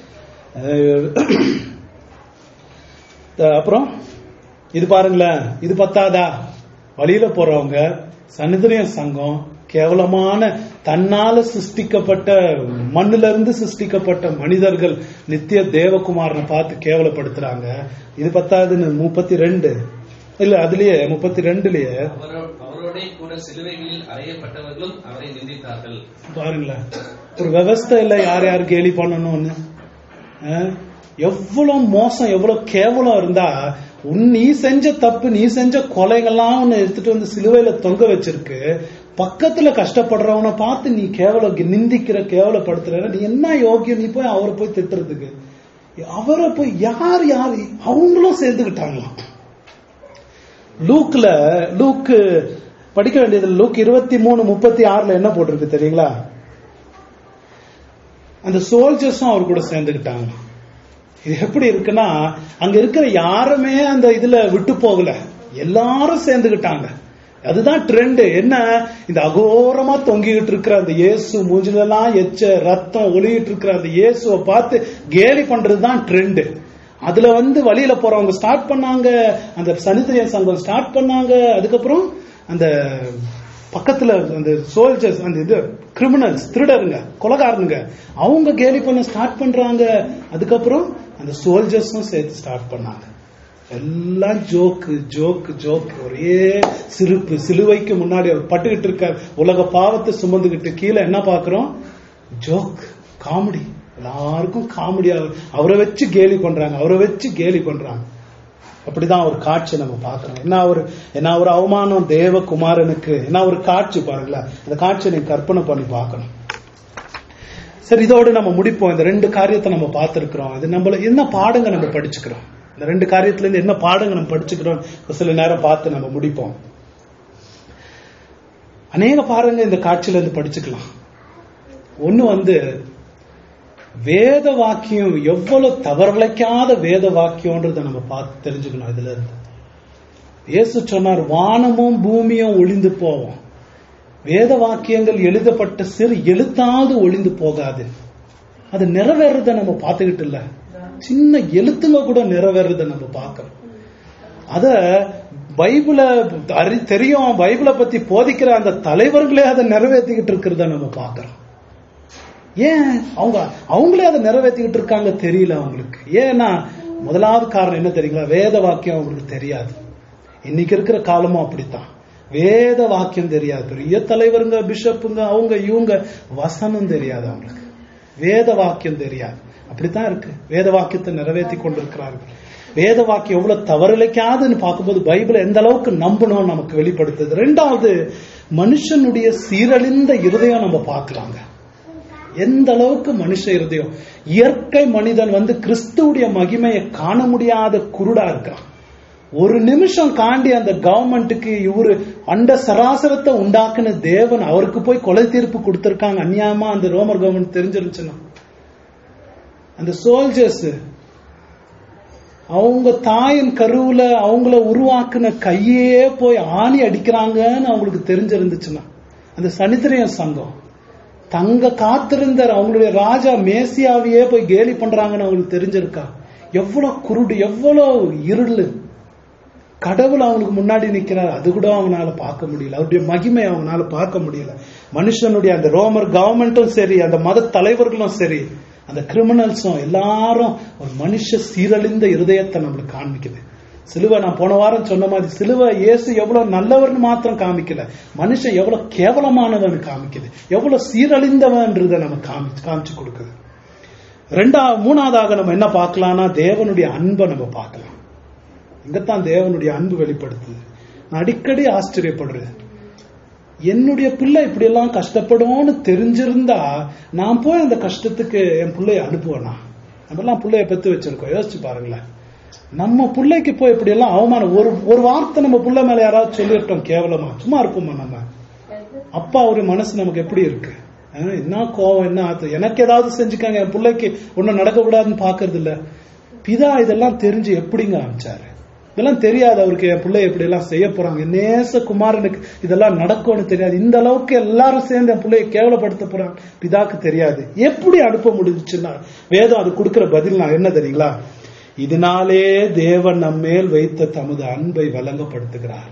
[SPEAKER 1] அஹ் அப்புறம் இது பாருங்களேன் இது பத்தாதா வழியில போறவங்க சனிதிரிய சங்கம் கேவலமான தன்னால சிருஷ்டிக்கப்பட்ட மண்ணுல இருந்து சிருஷ்டிக்கப்பட்ட மனிதர்கள் நித்திய தேவகுமாரனை பார்த்து கேவலப்படுத்துறாங்க இது பத்தாதுன்னு முப்பத்தி ரெண்டு இல்ல அதுலயே முப்பத்தி ரெண்டுலயே
[SPEAKER 2] அவரோ- அவரோடே கூட சிலுவைகளில் அறையப்பட்டவர்களும் அவரை நிந்தித்தார்கள்
[SPEAKER 1] பாருங்களேன் ஒரு விவஸ்தை இல்ல யார் யார் கேலி பண்ணணும்னு அஹ், எவ்வளவு மோசம் எவ்வளவு கேவலம் இருந்தா உன் நீ செஞ்ச தப்பு நீ செஞ்ச கொலைகள்லாம் உன்னை எடுத்துட்டு வந்து சிலுவையில தொங்க வச்சிருக்கு பக்கத்துல கஷ்டப்படுறவனை பார்த்து நீ கேவல நிந்திக்கிற கேவலப்படுத்துற நீ என்ன யோகியம் நீ போய் அவரை போய் திட்டுறதுக்கு அவரை போய் யார் யார் அவங்களும் சேர்ந்துக்கிட்டாங்களாம் லூக்ல லூக்கு படிக்க வேண்டியது லூக் இருபத்தி மூணு முப்பத்தி ஆறுல என்ன போட்டிருக்கு தெரியுங்களா அந்த சோல்ஜர்ஸும் அவர் கூட சேர்ந்துக்கிட்டாங்க இது எப்படி இருக்குன்னா அங்க இருக்கிற யாருமே அந்த இதுல விட்டு போகல எல்லாரும் சேர்ந்துகிட்டாங்க அதுதான் ட்ரெண்ட் என்ன இந்த அகோரமா தொங்கிக்கிட்டு இருக்கிற அந்த இயேசு மூஞ்சிலெல்லாம் எச்ச ரத்தம் ஒளியிட்டு இருக்கிற அந்த இயேசுவை பார்த்து கேலி பண்றதுதான் ட்ரெண்ட் அதுல வந்து வழியில போறவங்க ஸ்டார்ட் பண்ணாங்க அந்த சனித்திரியன் சங்கம் ஸ்டார்ட் பண்ணாங்க அதுக்கப்புறம் அந்த பக்கத்துல அந்த சோல்ஜர்ஸ் அந்த இது கிரிமினல்ஸ் திருடருங்க கொலகாரனுங்க அவங்க கேலி பண்ண ஸ்டார்ட் பண்றாங்க அதுக்கப்புறம் அந்த சோல்ஜர்ஸும் சேர்த்து ஸ்டார்ட் பண்ணாங்க எல்லாம் ஜோக்கு ஜோக்கு ஜோக்கு ஒரே சிரிப்பு சிலுவைக்கு முன்னாடி அவர் பட்டுக்கிட்டு இருக்க உலக பாவத்தை சுமந்துகிட்டு கீழே என்ன பாக்குறோம் ஜோக் காமெடி எல்லாருக்கும் காமெடியா அவரை வச்சு கேலி பண்றாங்க அவரை வச்சு கேலி பண்றாங்க அப்படிதான் ஒரு காட்சி நம்ம பார்க்கணும் என்ன ஒரு என்ன ஒரு அவமானம் தேவகுமாரனுக்கு என்ன ஒரு காட்சி பாருங்களேன் அந்த காட்சியை நீங்க கற்பனை பண்ணி பார்க்கணும் சரி இதோடு நம்ம முடிப்போம் இந்த ரெண்டு காரியத்தை நம்ம பார்த்திருக்கிறோம் இது நம்மள என்ன பாடங்க நம்ம படிச்சுக்கிறோம் இந்த ரெண்டு காரியத்துல இருந்து என்ன பாடங்க நம்ம படிச்சுக்கிறோம் ஒரு சில நேரம் பார்த்து நம்ம முடிப்போம் அநேக பாருங்க இந்த காட்சியில இருந்து படிச்சுக்கலாம் ஒண்ணு வந்து வேத வாக்கியம் எவ்வளவு தவறலைக்காத வேத வாக்கியம்ன்றத நம்ம பார்த்து தெரிஞ்சுக்கணும் இதுல இருந்து இயேசு சொன்னார் வானமும் பூமியும் ஒளிந்து போவோம் வேத வாக்கியங்கள் எழுதப்பட்ட சிறு எழுத்தாவது ஒளிந்து போகாது அது நிறைவேறத நம்ம பார்த்துக்கிட்டு இல்ல சின்ன எழுத்துங்க கூட நிறைவேறத நம்ம பார்க்கறோம் அத பைபிள அறி தெரியும் பைபிளை பத்தி போதிக்கிற அந்த தலைவர்களே அதை நிறைவேற்றிக்கிட்டு இருக்கிறத நம்ம பார்க்கறோம் ஏன் அவங்க அவங்களே அதை நிறைவேற்றிக்கிட்டு இருக்காங்க தெரியல அவங்களுக்கு ஏன்னா முதலாவது காரணம் என்ன தெரியுங்களா வேத வாக்கியம் அவங்களுக்கு தெரியாது இன்னைக்கு இருக்கிற காலமும் அப்படித்தான் வேத வாக்கியம் தெரியாது பெரிய தலைவருங்க பிஷப்புங்க அவங்க இவங்க வசனம் தெரியாது அவங்களுக்கு வேத வாக்கியம் தெரியாது அப்படித்தான் இருக்கு வேத வாக்கியத்தை நிறைவேற்றி கொண்டிருக்கிறார்கள் வேத வாக்கியம் எவ்வளவு தவறிழைக்காதுன்னு பார்க்கும்போது பைபிளை எந்த அளவுக்கு நம்பணும் நமக்கு வெளிப்படுத்துது ரெண்டாவது மனுஷனுடைய சீரழிந்த இருதயம் நம்ம பார்க்கலாங்க எந்த அளவுக்கு மனுஷ இருதயம் இயற்கை மனிதன் வந்து கிறிஸ்துவுடைய மகிமையை காண முடியாத குருடா இருக்கான் ஒரு நிமிஷம் காண்டி அந்த கவர்மெண்ட்டுக்கு இவரு அண்ட சராசரத்தை உண்டாக்குன தேவன் அவருக்கு போய் கொலை தீர்ப்பு கொடுத்திருக்காங்க அநியாயமா அந்த ரோமர் கவர்மெண்ட் தெரிஞ்சிருச்சுன்னா அந்த சோல்ஜர்ஸ் அவங்க தாயின் கருவுல அவங்கள உருவாக்குன கையே போய் ஆணி அடிக்கிறாங்கன்னு அவங்களுக்கு தெரிஞ்சிருந்துச்சுன்னா அந்த சனித்திரையன் சங்கம் தங்க காத்திருந்த அவங்களுடைய ராஜா மேசியாவையே போய் கேலி பண்றாங்கன்னு அவங்களுக்கு தெரிஞ்சிருக்கா எவ்வளவு குருடு எவ்வளவு இருள் கடவுள் அவனுக்கு முன்னாடி நிக்கிறார் அது கூட அவனால பார்க்க முடியல அவருடைய மகிமை அவனால பார்க்க முடியல மனுஷனுடைய அந்த ரோமர் கவர்மெண்ட்டும் சரி அந்த மத தலைவர்களும் சரி அந்த கிரிமினல்ஸும் எல்லாரும் ஒரு மனுஷ சீரழிந்த இருதயத்தை நம்மளுக்கு காண்பிக்குது சிலுவை நான் போன வாரம் சொன்ன மாதிரி சிலுவை இயேசு எவ்வளவு நல்லவர்னு மாத்திரம் காமிக்கல மனுஷன் எவ்வளவு கேவலமானவன் காமிக்குது எவ்வளவு சீரழிந்தவன்றத நம்ம காமிச்சு காமிச்சு கொடுக்குது ரெண்டா மூணாவதாக நம்ம என்ன பார்க்கலாம்னா தேவனுடைய அன்பை நம்ம பார்க்கலாம் இங்கத்தான் தேவனுடைய அன்பு வெளிப்படுத்துது நான் அடிக்கடி ஆச்சரியப்படுறேன் என்னுடைய பிள்ளை இப்படி எல்லாம் கஷ்டப்படும்னு தெரிஞ்சிருந்தா நான் போய் அந்த கஷ்டத்துக்கு என் பிள்ளைய அனுப்புவேனா நம்ம எல்லாம் பிள்ளைய பெத்து வச்சிருக்கோம் யோசிச்சு பாருங்களேன் நம்ம பிள்ளைக்கு போய் இப்படி எல்லாம் அவமானம் ஒரு ஒரு வார்த்தை நம்ம பிள்ளை மேல யாராவது சொல்லிட்டோம் கேவலமா சும்மா இருப்போமா நம்ம அப்பா ஒரு மனசு நமக்கு எப்படி இருக்கு அஹ் என்ன கோவம் என்ன ஆத்து எனக்கு ஏதாவது செஞ்சுக்காங்க என் பிள்ளைக்கு ஒன்னும் நடக்கக்கூடாதுன்னு பாக்குறது இல்ல பிதா இதெல்லாம் தெரிஞ்சு எப்படிங்க ஆரம்பிச்சாரு இதெல்லாம் தெரியாது அவருக்கு என் பிள்ளை எப்படி எல்லாம் செய்ய போறாங்க நேச குமாரனுக்கு இதெல்லாம் நடக்கும்னு தெரியாது இந்த அளவுக்கு எல்லாரும் சேர்ந்து என் பிள்ளையை கேவலப்படுத்த போறாங்க பிதாக்கு தெரியாது எப்படி அனுப்ப முடிஞ்சுச்சுன்னா வேதம் அது கொடுக்கிற பதில் நான் என்ன தெரியுங்களா இதனாலே தேவன் நம்மேல் வைத்த தமது அன்பை வழங்கப்படுத்துகிறார்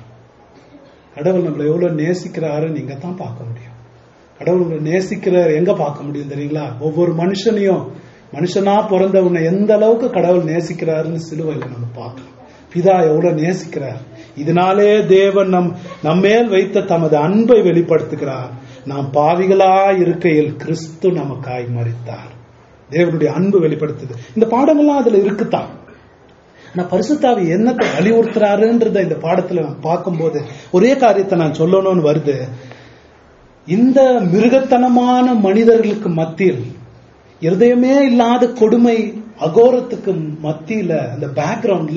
[SPEAKER 1] கடவுள் நம்மளை எவ்வளவு நேசிக்கிறாரு நீங்க தான் பார்க்க முடியும் கடவுள் உங்களை நேசிக்கிறார் எங்க பார்க்க முடியும் தெரியுங்களா ஒவ்வொரு மனுஷனையும் மனுஷனா பிறந்தவனை எந்த அளவுக்கு கடவுள் நேசிக்கிறாருன்னு சிலுவையில நம்ம பார்க்கலாம் பிதா எவ்வளவு நேசிக்கிறார் இதனாலே தேவன் நம் நம்மேல் வைத்த தமது அன்பை வெளிப்படுத்துகிறார் நாம் பாவிகளா இருக்கையில் கிறிஸ்து நமக்காய் மறித்தார் தேவனுடைய அன்பு வெளிப்படுத்துது இந்த பாடங்கள்லாம் அதுல இருக்குதான் ஆனா பரிசுத்தாவி என்னத்தை வலியுறுத்துறாருன்றத இந்த பாடத்துல நான் பார்க்கும்போது ஒரே காரியத்தை நான் சொல்லணும்னு வருது இந்த மிருகத்தனமான மனிதர்களுக்கு மத்தியில் இருதயமே இல்லாத கொடுமை அகோரத்துக்கு மத்தியில அந்த பேக்ரவுண்ட்ல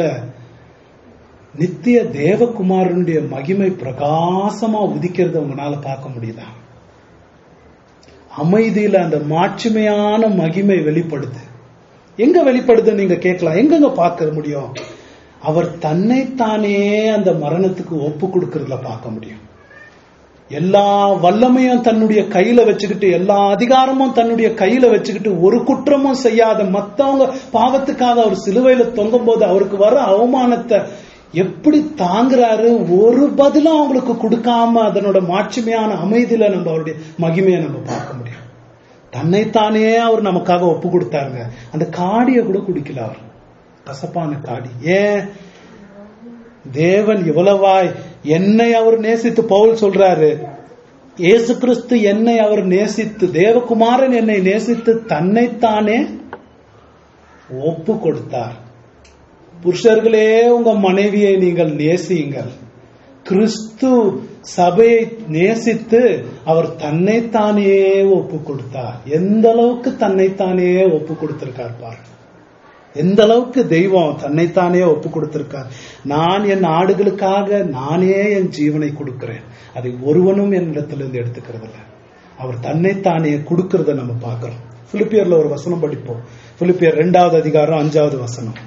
[SPEAKER 1] நித்திய தேவகுமாரனுடைய மகிமை பிரகாசமா உதிக்கிறத உங்களால பார்க்க முடியுதா அமைதியில அந்த மாட்சிமையான மகிமை வெளிப்படுது எங்க வெளிப்படுது நீங்க கேட்கலாம் எங்கெங்க பார்க்க முடியும் அவர் தன்னைத்தானே அந்த மரணத்துக்கு ஒப்பு கொடுக்கறதுல பார்க்க முடியும் எல்லா வல்லமையும் தன்னுடைய கையில வச்சுக்கிட்டு எல்லா அதிகாரமும் தன்னுடைய கையில வச்சுக்கிட்டு ஒரு குற்றமும் செய்யாத மத்தவங்க பாவத்துக்காக அவர் சிலுவையில தொங்கும் போது அவருக்கு வர அவமானத்தை எப்படி தாங்குறாரு ஒரு பதிலும் அவங்களுக்கு கொடுக்காம அதனோட மாட்சிமையான அமைதியில நம்ம அவருடைய மகிமையை நம்ம பார்க்க முடியும் தன்னைத்தானே அவர் நமக்காக ஒப்பு கொடுத்தாருங்க அந்த காடியை கூட குடிக்கல அவர் கசப்பான காடி ஏன் தேவன் இவ்வளவாய் என்னை அவர் நேசித்து பவுல் சொல்றாரு இயேசு கிறிஸ்து என்னை அவர் நேசித்து தேவகுமாரன் என்னை நேசித்து தன்னைத்தானே ஒப்பு கொடுத்தார் புருஷர்களே உங்க மனைவியை நீங்கள் நேசியுங்கள் கிறிஸ்து சபையை நேசித்து அவர் தன்னைத்தானே ஒப்பு கொடுத்தார் எந்த அளவுக்கு தன்னைத்தானே ஒப்பு கொடுத்திருக்கார் பாருங்க எந்த அளவுக்கு தெய்வம் தன்னைத்தானே ஒப்பு கொடுத்திருக்கார் நான் என் ஆடுகளுக்காக நானே என் ஜீவனை கொடுக்கிறேன் அதை ஒருவனும் என்னிடத்திலிருந்து எடுத்துக்கிறது இல்ல அவர் தன்னைத்தானே கொடுக்கறத நம்ம பார்க்கிறோம் பிலிப்பியர்ல ஒரு வசனம் படிப்போம் பிலிப்பியர் ரெண்டாவது அதிகாரம் அஞ்சாவது வசனம்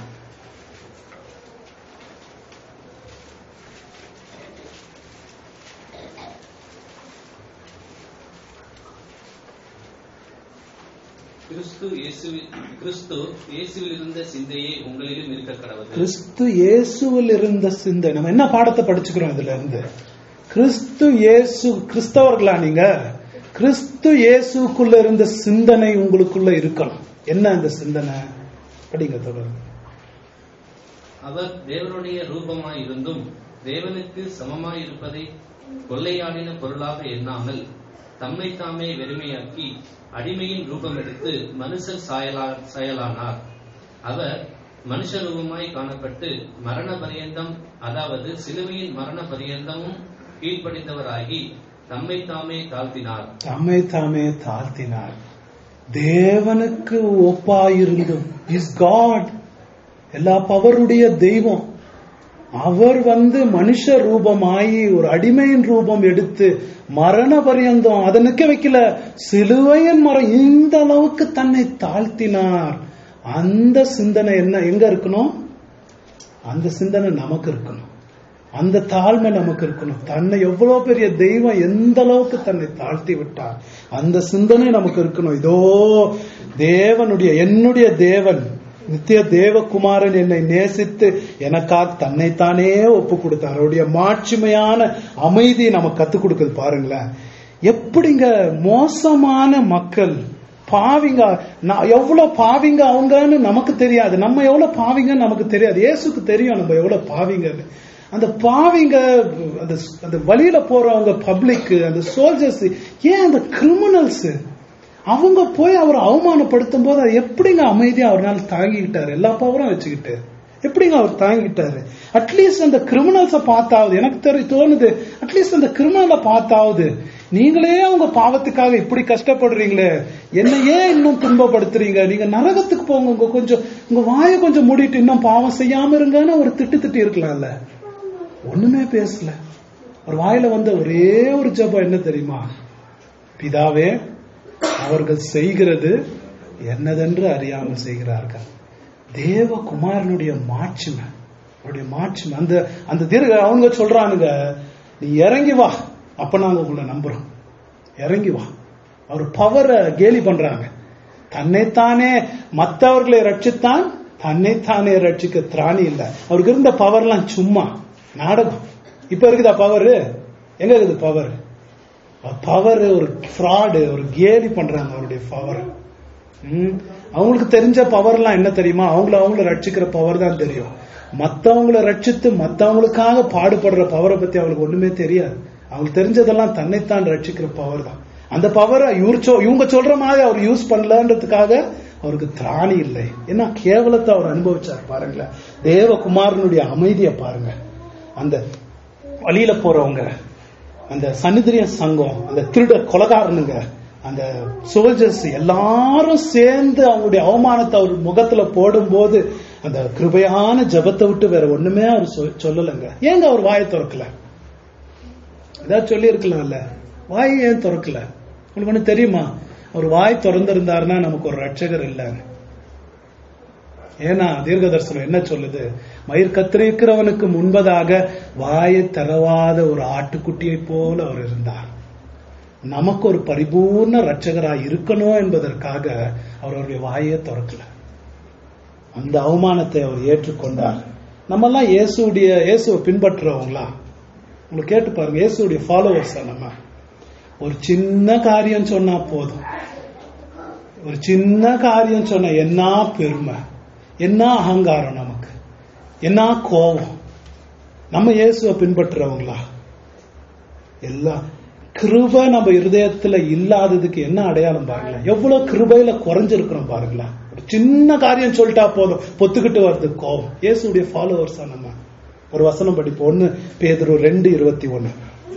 [SPEAKER 2] கிறிஸ்து இயேசுவில் கிறிஸ்து இயேசுவில் இருந்த சிந்தையே உங்களிலும் இருக்க கடவுள்
[SPEAKER 1] கிறிஸ்து இயேசுவில் இருந்த சிந்தை நம்ம என்ன பாடத்தை படிச்சுக்கிறோம் இதுல இருந்து கிறிஸ்து இயேசு கிறிஸ்தவர்களா நீங்க கிறிஸ்து இயேசுக்குள்ள இருந்த சிந்தனை உங்களுக்குள்ள இருக்கணும் என்ன அந்த சிந்தனை படிங்க தொடர்ந்து
[SPEAKER 2] அவர் தேவனுடைய ரூபமாய் இருந்தும் தேவனுக்கு சமமாய் இருப்பதை கொள்ளையாடின பொருளாக எண்ணாமல் தம்மை தாமே வெறுமையாக்கி அடிமையின் ரூபம் எடுத்து மனுஷர் சாயலா சாயலானார் அவர் மனுஷ ரூபமாய் காணப்பட்டு மரண பரியந்தம் அதாவது சிலுவையின் மரண பரியந்தமும் கீழ்ப்படிந்தவராகி தம்மை தாமே தாழ்த்தினார்
[SPEAKER 1] தம்மை தாமே தாழ்த்தினார் தேவனுக்கு ஒப்பாயிருந்தும் இஸ் காட் எல்லா பவருடைய தெய்வம் அவர் வந்து மனுஷ ரூபமாயி ஒரு அடிமையின் ரூபம் எடுத்து மரண பரியந்தம் அதை நிக்க வைக்கல சிலுவையின் மரம் இந்த அளவுக்கு தன்னை தாழ்த்தினார் அந்த சிந்தனை என்ன எங்க இருக்கணும் அந்த சிந்தனை நமக்கு இருக்கணும் அந்த தாழ்மை நமக்கு இருக்கணும் தன்னை எவ்வளவு பெரிய தெய்வம் எந்த அளவுக்கு தன்னை தாழ்த்தி விட்டார் அந்த சிந்தனை நமக்கு இருக்கணும் இதோ தேவனுடைய என்னுடைய தேவன் நித்திய தேவகுமாரன் என்னை நேசித்து எனக்காக தன்னைத்தானே ஒப்பு கொடுத்தார் அவருடைய மாட்சிமையான அமைதி நமக்கு கத்துக் கொடுக்குது பாருங்களேன் எப்படிங்க மோசமான மக்கள் பாவிங்க நான் எவ்வளவு பாவிங்க அவங்கன்னு நமக்கு தெரியாது நம்ம எவ்வளவு பாவிங்கன்னு நமக்கு தெரியாது இயேசுக்கு தெரியும் நம்ம எவ்வளவு பாவிங்கன்னு அந்த பாவிங்க அந்த அந்த வழியில போறவங்க பப்ளிக் அந்த சோல்ஜர்ஸ் ஏன் அந்த கிரிமினல்ஸ் அவங்க போய் அவர் அவமானப்படுத்தும் போது அது எப்படிங்க அமைதியா அவரால் தாங்கிக்கிட்டாரு எல்லா பவரும் வச்சுக்கிட்டு எப்படிங்க அவர் தாங்கிட்டாரு அட்லீஸ்ட் அந்த கிரிமினல்ஸை பார்த்தாவது எனக்கு தெரி தோணுது அட்லீஸ்ட் அந்த கிரிமினலை பார்த்தாவது நீங்களே உங்க பாவத்துக்காக இப்படி கஷ்டப்படுறீங்களே என்ன ஏன் இன்னும் துன்பப்படுத்துறீங்க நீங்க நரகத்துக்கு போங்க உங்க கொஞ்சம் உங்க வாயை கொஞ்சம் மூடிட்டு இன்னும் பாவம் செய்யாம இருங்கன்னு ஒரு திட்டு திட்டி இருக்கலாம்ல ஒண்ணுமே பேசல ஒரு வாயில வந்த ஒரே ஒரு ஜபம் என்ன தெரியுமா பிதாவே அவர்கள் செய்கிறது என்னதென்று அறியாமல் செய்கிறார்கள் தேவகுமாரனுடைய மாட்சிமை அவருடைய மாட்சிமை அந்த அந்த தீர்க்க அவங்க சொல்றானுங்க நீ இறங்கி வா அப்ப நாங்க உங்களை நம்புறோம் இறங்கி வா அவர் பவரை கேலி பண்றாங்க தன்னைத்தானே மற்றவர்களை ரட்சித்தான் தன்னைத்தானே ரட்சிக்க திராணி இல்ல அவருக்கு இருந்த பவர்லாம் சும்மா நாடகம் இப்ப இருக்குதா பவர் எங்க இருக்குது பவர் பவர் ஒரு ஃப்ராடு ஒரு கேலி பண்றாங்க அவருடைய பவர் அவங்களுக்கு தெரிஞ்ச பவர்லாம் என்ன தெரியுமா அவங்கள அவங்கள ரட்சிக்கிற பவர் தான் தெரியும் மத்தவங்கள ரட்சித்து மத்தவங்களுக்காக பாடுபடுற பவரை பத்தி அவங்களுக்கு ஒண்ணுமே தெரியாது அவங்களுக்கு தெரிஞ்சதெல்லாம் தன்னைத்தான் ரட்சிக்கிற பவர் தான் அந்த பவரை இவர் சொ- இவங்க சொல்ற மாதிரி அவர் யூஸ் பண்ணலன்றதுக்காக அவருக்கு திராணி இல்லை ஏன்னா கேவலத்தை அவர் அனுபவிச்சார் பாருங்களேன் தேவகுமாரனுடைய அமைதியை பாருங்க அந்த வழியில போறவங்க அந்த சன்னிதிரிய சங்கம் அந்த திருட கொலகாரனுங்க அந்த சோல்ஜர்ஸ் எல்லாரும் சேர்ந்து அவங்களுடைய அவமானத்தை அவர் முகத்துல போடும்போது அந்த கிருபையான ஜபத்தை விட்டு வேற ஒண்ணுமே அவர் சொ- சொல்லலைங்க ஏங்க அவர் வாயை திறக்கல ஏதாவது சொல்லி இருக்கலாம்ல வாய் ஏன் திறக்கல உங்களுக்கு ஒண்ணு தெரியுமா அவர் வாய் திறந்திருந்தாருன்னா நமக்கு ஒரு ரட்சகர் இல்லைங்க ஏன்னா தீர்க்க தரிசனம் என்ன சொல்லுது மயிர் கத்திரிக்கிறவனுக்கு முன்பதாக வாயை தரவாத ஒரு ஆட்டுக்குட்டியை போல அவர் இருந்தார் நமக்கு ஒரு பரிபூர்ண ரட்சகராய் இருக்கணும் என்பதற்காக அவர் அவருடைய வாயை திறக்கல அந்த அவமானத்தை அவர் ஏற்றுக்கொண்டார் நம்மெல்லாம் இயேசுடைய இயேசுவை பின்பற்றுறவங்களா உங்களுக்கு கேட்டு பாருங்க இயேசுடைய ஃபாலோவர்ஸ் நம்ம ஒரு சின்ன காரியம் சொன்னா போதும் ஒரு சின்ன காரியம் சொன்ன என்ன பெருமை என்ன அகங்காரம் நமக்கு என்ன கோபம் நம்ம இயேசுவை பின்பற்றுறவங்களா எல்லாம் கிருபை நம்ம இருதயத்துல இல்லாததுக்கு என்ன அடையாளம் பாருங்களேன் எவ்வளவு கிருபையில குறைஞ்சிருக்கிறோம் பாருங்களேன் ஒரு சின்ன காரியம் சொல்லிட்டா போதும் பொத்துக்கிட்டு வருது கோபம் இயேசுடைய ஃபாலோவர்ஸா நம்ம ஒரு வசனம் படிப்போம் ஒன்னு பேதுரு ரெண்டு இருபத்தி ஒன்னு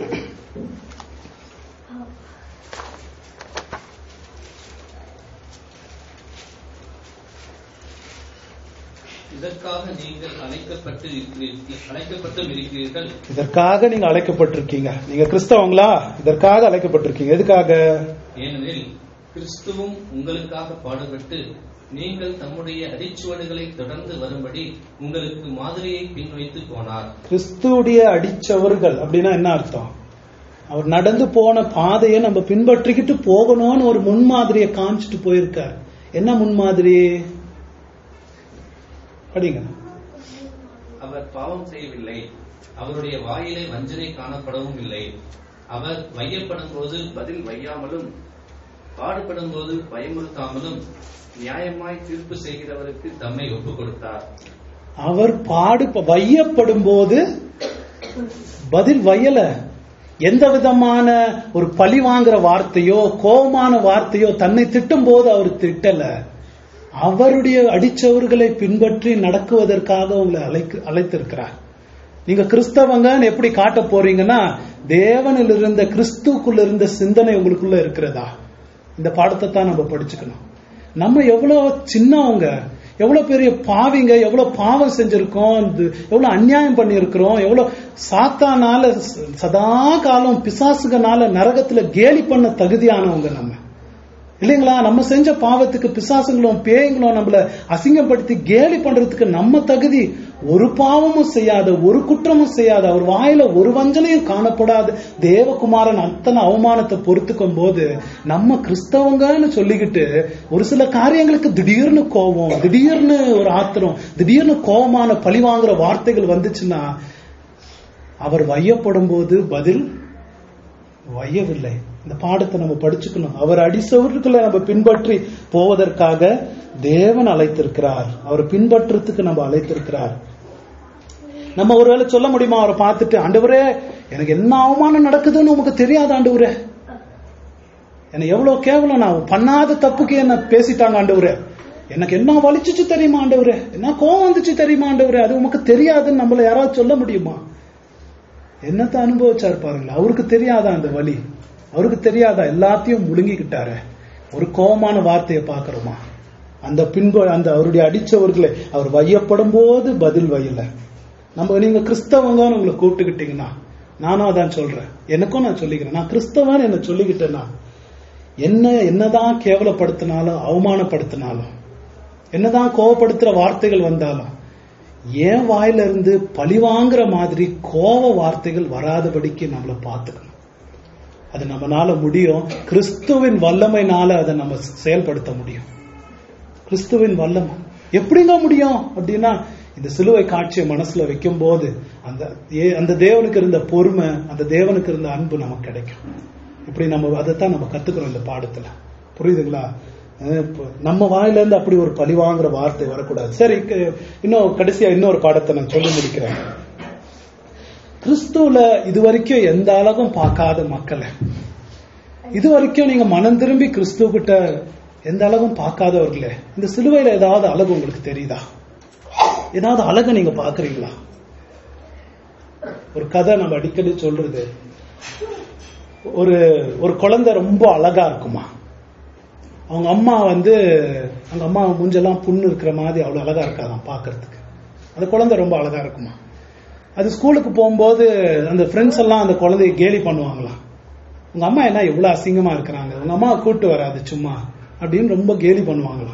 [SPEAKER 2] இதற்காக நீங்கள் அழைக்கப்பட்டு இருக்கிறீர்கள் அழைக்கப்பட்டும் இருக்கிறீர்கள்
[SPEAKER 1] இதற்காக நீங்க அழைக்கப்பட்டிருக்கீங்க நீங்க கிறிஸ்தவங்களா இதற்காக அழைக்கப்பட்டிருக்கீங்க எதுக்காக
[SPEAKER 2] ஏனெனில் கிறிஸ்துவும் உங்களுக்காக பாடுபட்டு நீங்கள் தம்முடைய அடிச்சுவடுகளை தொடர்ந்து வரும்படி உங்களுக்கு மாதிரியை பின்வைத்து போனார்
[SPEAKER 1] கிறிஸ்துவுடைய அடிச்சவர்கள் அப்படின்னா என்ன அர்த்தம் அவர் நடந்து போன பாதையை நம்ம பின்பற்றிக்கிட்டு போகணும்னு ஒரு முன்மாதிரியை காமிச்சிட்டு போயிருக்கார் என்ன முன்மாதிரி படிங்க
[SPEAKER 2] அவர் பாவம் செய்யவில்லை அவருடைய வாயிலே வஞ்சனை காணப்படவும் இல்லை அவர் வையப்படும் போது பதில் வையாமலும் பாடுபடும் போது பயமுறுத்தாமலும் நியாயமாய் தீர்ப்பு செய்கிறவருக்கு தம்மை ஒப்புக் கொடுத்தார்
[SPEAKER 1] அவர் பாடு வையப்படும் போது பதில் வயல எந்த விதமான ஒரு பழி வாங்குற வார்த்தையோ கோபமான வார்த்தையோ தன்னை திட்டும் போது அவர் திட்டல அவருடைய அடிச்சவர்களை பின்பற்றி நடக்குவதற்காக உங்களை அழைக்கு அழைத்திருக்கிறார் நீங்க கிறிஸ்தவங்கன்னு எப்படி காட்ட போறீங்கன்னா தேவனில் இருந்த கிறிஸ்துக்குள்ள இருந்த சிந்தனை உங்களுக்குள்ள இருக்கிறதா இந்த பாடத்தை தான் நம்ம படிச்சுக்கணும் நம்ம எவ்வளவு சின்னவங்க எவ்வளவு பெரிய பாவிங்க எவ்வளவு பாவம் செஞ்சிருக்கோம் இது எவ்வளவு அநியாயம் பண்ணியிருக்கிறோம் எவ்வளவு சாத்தானால ச- சதா காலம் பிசாசுகனால நரகத்துல கேலி பண்ண தகுதியானவங்க நம்ம இல்லைங்களா நம்ம செஞ்ச பாவத்துக்கு பிசாசுங்களும் பேய்களும் நம்மள அசிங்கப்படுத்தி கேலி பண்றதுக்கு நம்ம தகுதி ஒரு பாவமும் செய்யாத ஒரு குற்றமும் செய்யாத அவர் வாயில ஒரு வஞ்சனையும் காணப்படாத தேவகுமாரன் அத்தனை அவமானத்தை பொறுத்துக்கும் போது நம்ம கிறிஸ்தவங்கன்னு சொல்லிக்கிட்டு ஒரு சில காரியங்களுக்கு திடீர்னு கோபம் திடீர்னு ஒரு ஆத்திரம் திடீர்னு கோபமான பழி வாங்குற வார்த்தைகள் வந்துச்சுன்னா அவர் வையப்படும் போது பதில் வையவில்லை இந்த பாடத்தை நம்ம படிச்சுக்கணும் அவர் அடிசவர்களை நம்ம பின்பற்றி போவதற்காக தேவன் அழைத்திருக்கிறார் அவர் பின்பற்றத்துக்கு நம்ம அழைத்திருக்கிறார் நம்ம ஒருவேளை சொல்ல முடியுமா அவரை பார்த்துட்டு ஆண்டவரே எனக்கு என்ன அவமானம் நடக்குதுன்னு உமக்கு தெரியாது ஆண்டவரே என்ன எவ்வளவு கேவலம் நான் பண்ணாத தப்புக்கு என்ன பேசிட்டாங்க ஆண்டவரே எனக்கு என்ன வலிச்சுச்சு தெரியுமா ஆண்டவரே என்ன கோவம் வந்துச்சு தெரியுமா ஆண்டவரே அது உமக்கு தெரியாதுன்னு நம்மள யாராவது சொல்ல முடியுமா என்னத்தை அனுபவிச்சார் பாருங்களேன் அவருக்கு தெரியாதா அந்த வலி அவருக்கு தெரியாதா எல்லாத்தையும் முழுங்கிக்கிட்டாரு ஒரு கோபமான வார்த்தையை பார்க்கிறோமா அந்த பின்பு அந்த அவருடைய அடிச்சவர்களை அவர் வையப்படும் போது பதில் வையல நம்ம நீங்க கிறிஸ்தவங்கன்னு உங்களை கூப்பிட்டுக்கிட்டீங்கன்னா நானும் அதான் சொல்றேன் எனக்கும் நான் சொல்லிக்கிறேன் நான் கிறிஸ்தவன் என்ன சொல்லிக்கிட்டேன்னா என்ன என்னதான் கேவலப்படுத்தினாலும் அவமானப்படுத்தினாலும் என்னதான் கோவப்படுத்துற வார்த்தைகள் வந்தாலும் ஏன் வாயில இருந்து பழி வாங்குற மாதிரி கோவ வார்த்தைகள் வராதபடிக்கு நம்மளை பார்த்துக்கணும் அது நம்மனால முடியும் கிறிஸ்துவின் வல்லமைனால அதை நம்ம செயல்படுத்த முடியும் கிறிஸ்துவின் வல்லமை எப்படிங்க முடியும் அப்படின்னா இந்த சிலுவை காட்சியை மனசுல வைக்கும் போது அந்த ஏ- அந்த தேவனுக்கு இருந்த பொறுமை அந்த தேவனுக்கு இருந்த அன்பு நமக்கு கிடைக்கும் இப்படி நம்ம அதைத்தான் நம்ம கத்துக்கிறோம் இந்த பாடத்துல புரியுதுங்களா அஹ் இப்ப நம்ம வாயில இருந்து அப்படி ஒரு பழி வாங்குற வார்த்தை வரக்கூடாது சரி க- இன்னும் கடைசியா இன்னொரு பாடத்தை நான் சொல்லி முடிக்கிறேன் கிறிஸ்துவுல இது வரைக்கும் எந்த அழகும் பார்க்காத மக்களை இது வரைக்கும் நீங்க மனம் திரும்பி கிறிஸ்துவ கிட்ட எந்த அழகும் பார்க்காதவர்களே இந்த சிலுவையில ஏதாவது அழகு உங்களுக்கு தெரியுதா ஏதாவது அழகு நீங்க பாக்குறீங்களா ஒரு கதை நம்ம அடிக்கடி சொல்றது ஒரு ஒரு குழந்தை ரொம்ப அழகா இருக்குமா அவங்க அம்மா வந்து அவங்க அம்மா மூஞ்செல்லாம் புண்ணு இருக்கிற மாதிரி அவ்வளவு அழகா இருக்காதாம் பார்க்கிறதுக்கு அந்த குழந்தை ரொம்ப அழகா இருக்குமா அது ஸ்கூலுக்கு போகும்போது அந்த ஃப்ரெண்ட்ஸ் எல்லாம் அந்த குழந்தைய கேலி பண்ணுவாங்களாம் உங்க அம்மா என்ன இவ்வளவு அசிங்கமா இருக்கிறாங்க உங்க அம்மா கூட்டு வராது சும்மா அப்படின்னு ரொம்ப கேலி பண்ணுவாங்களாம்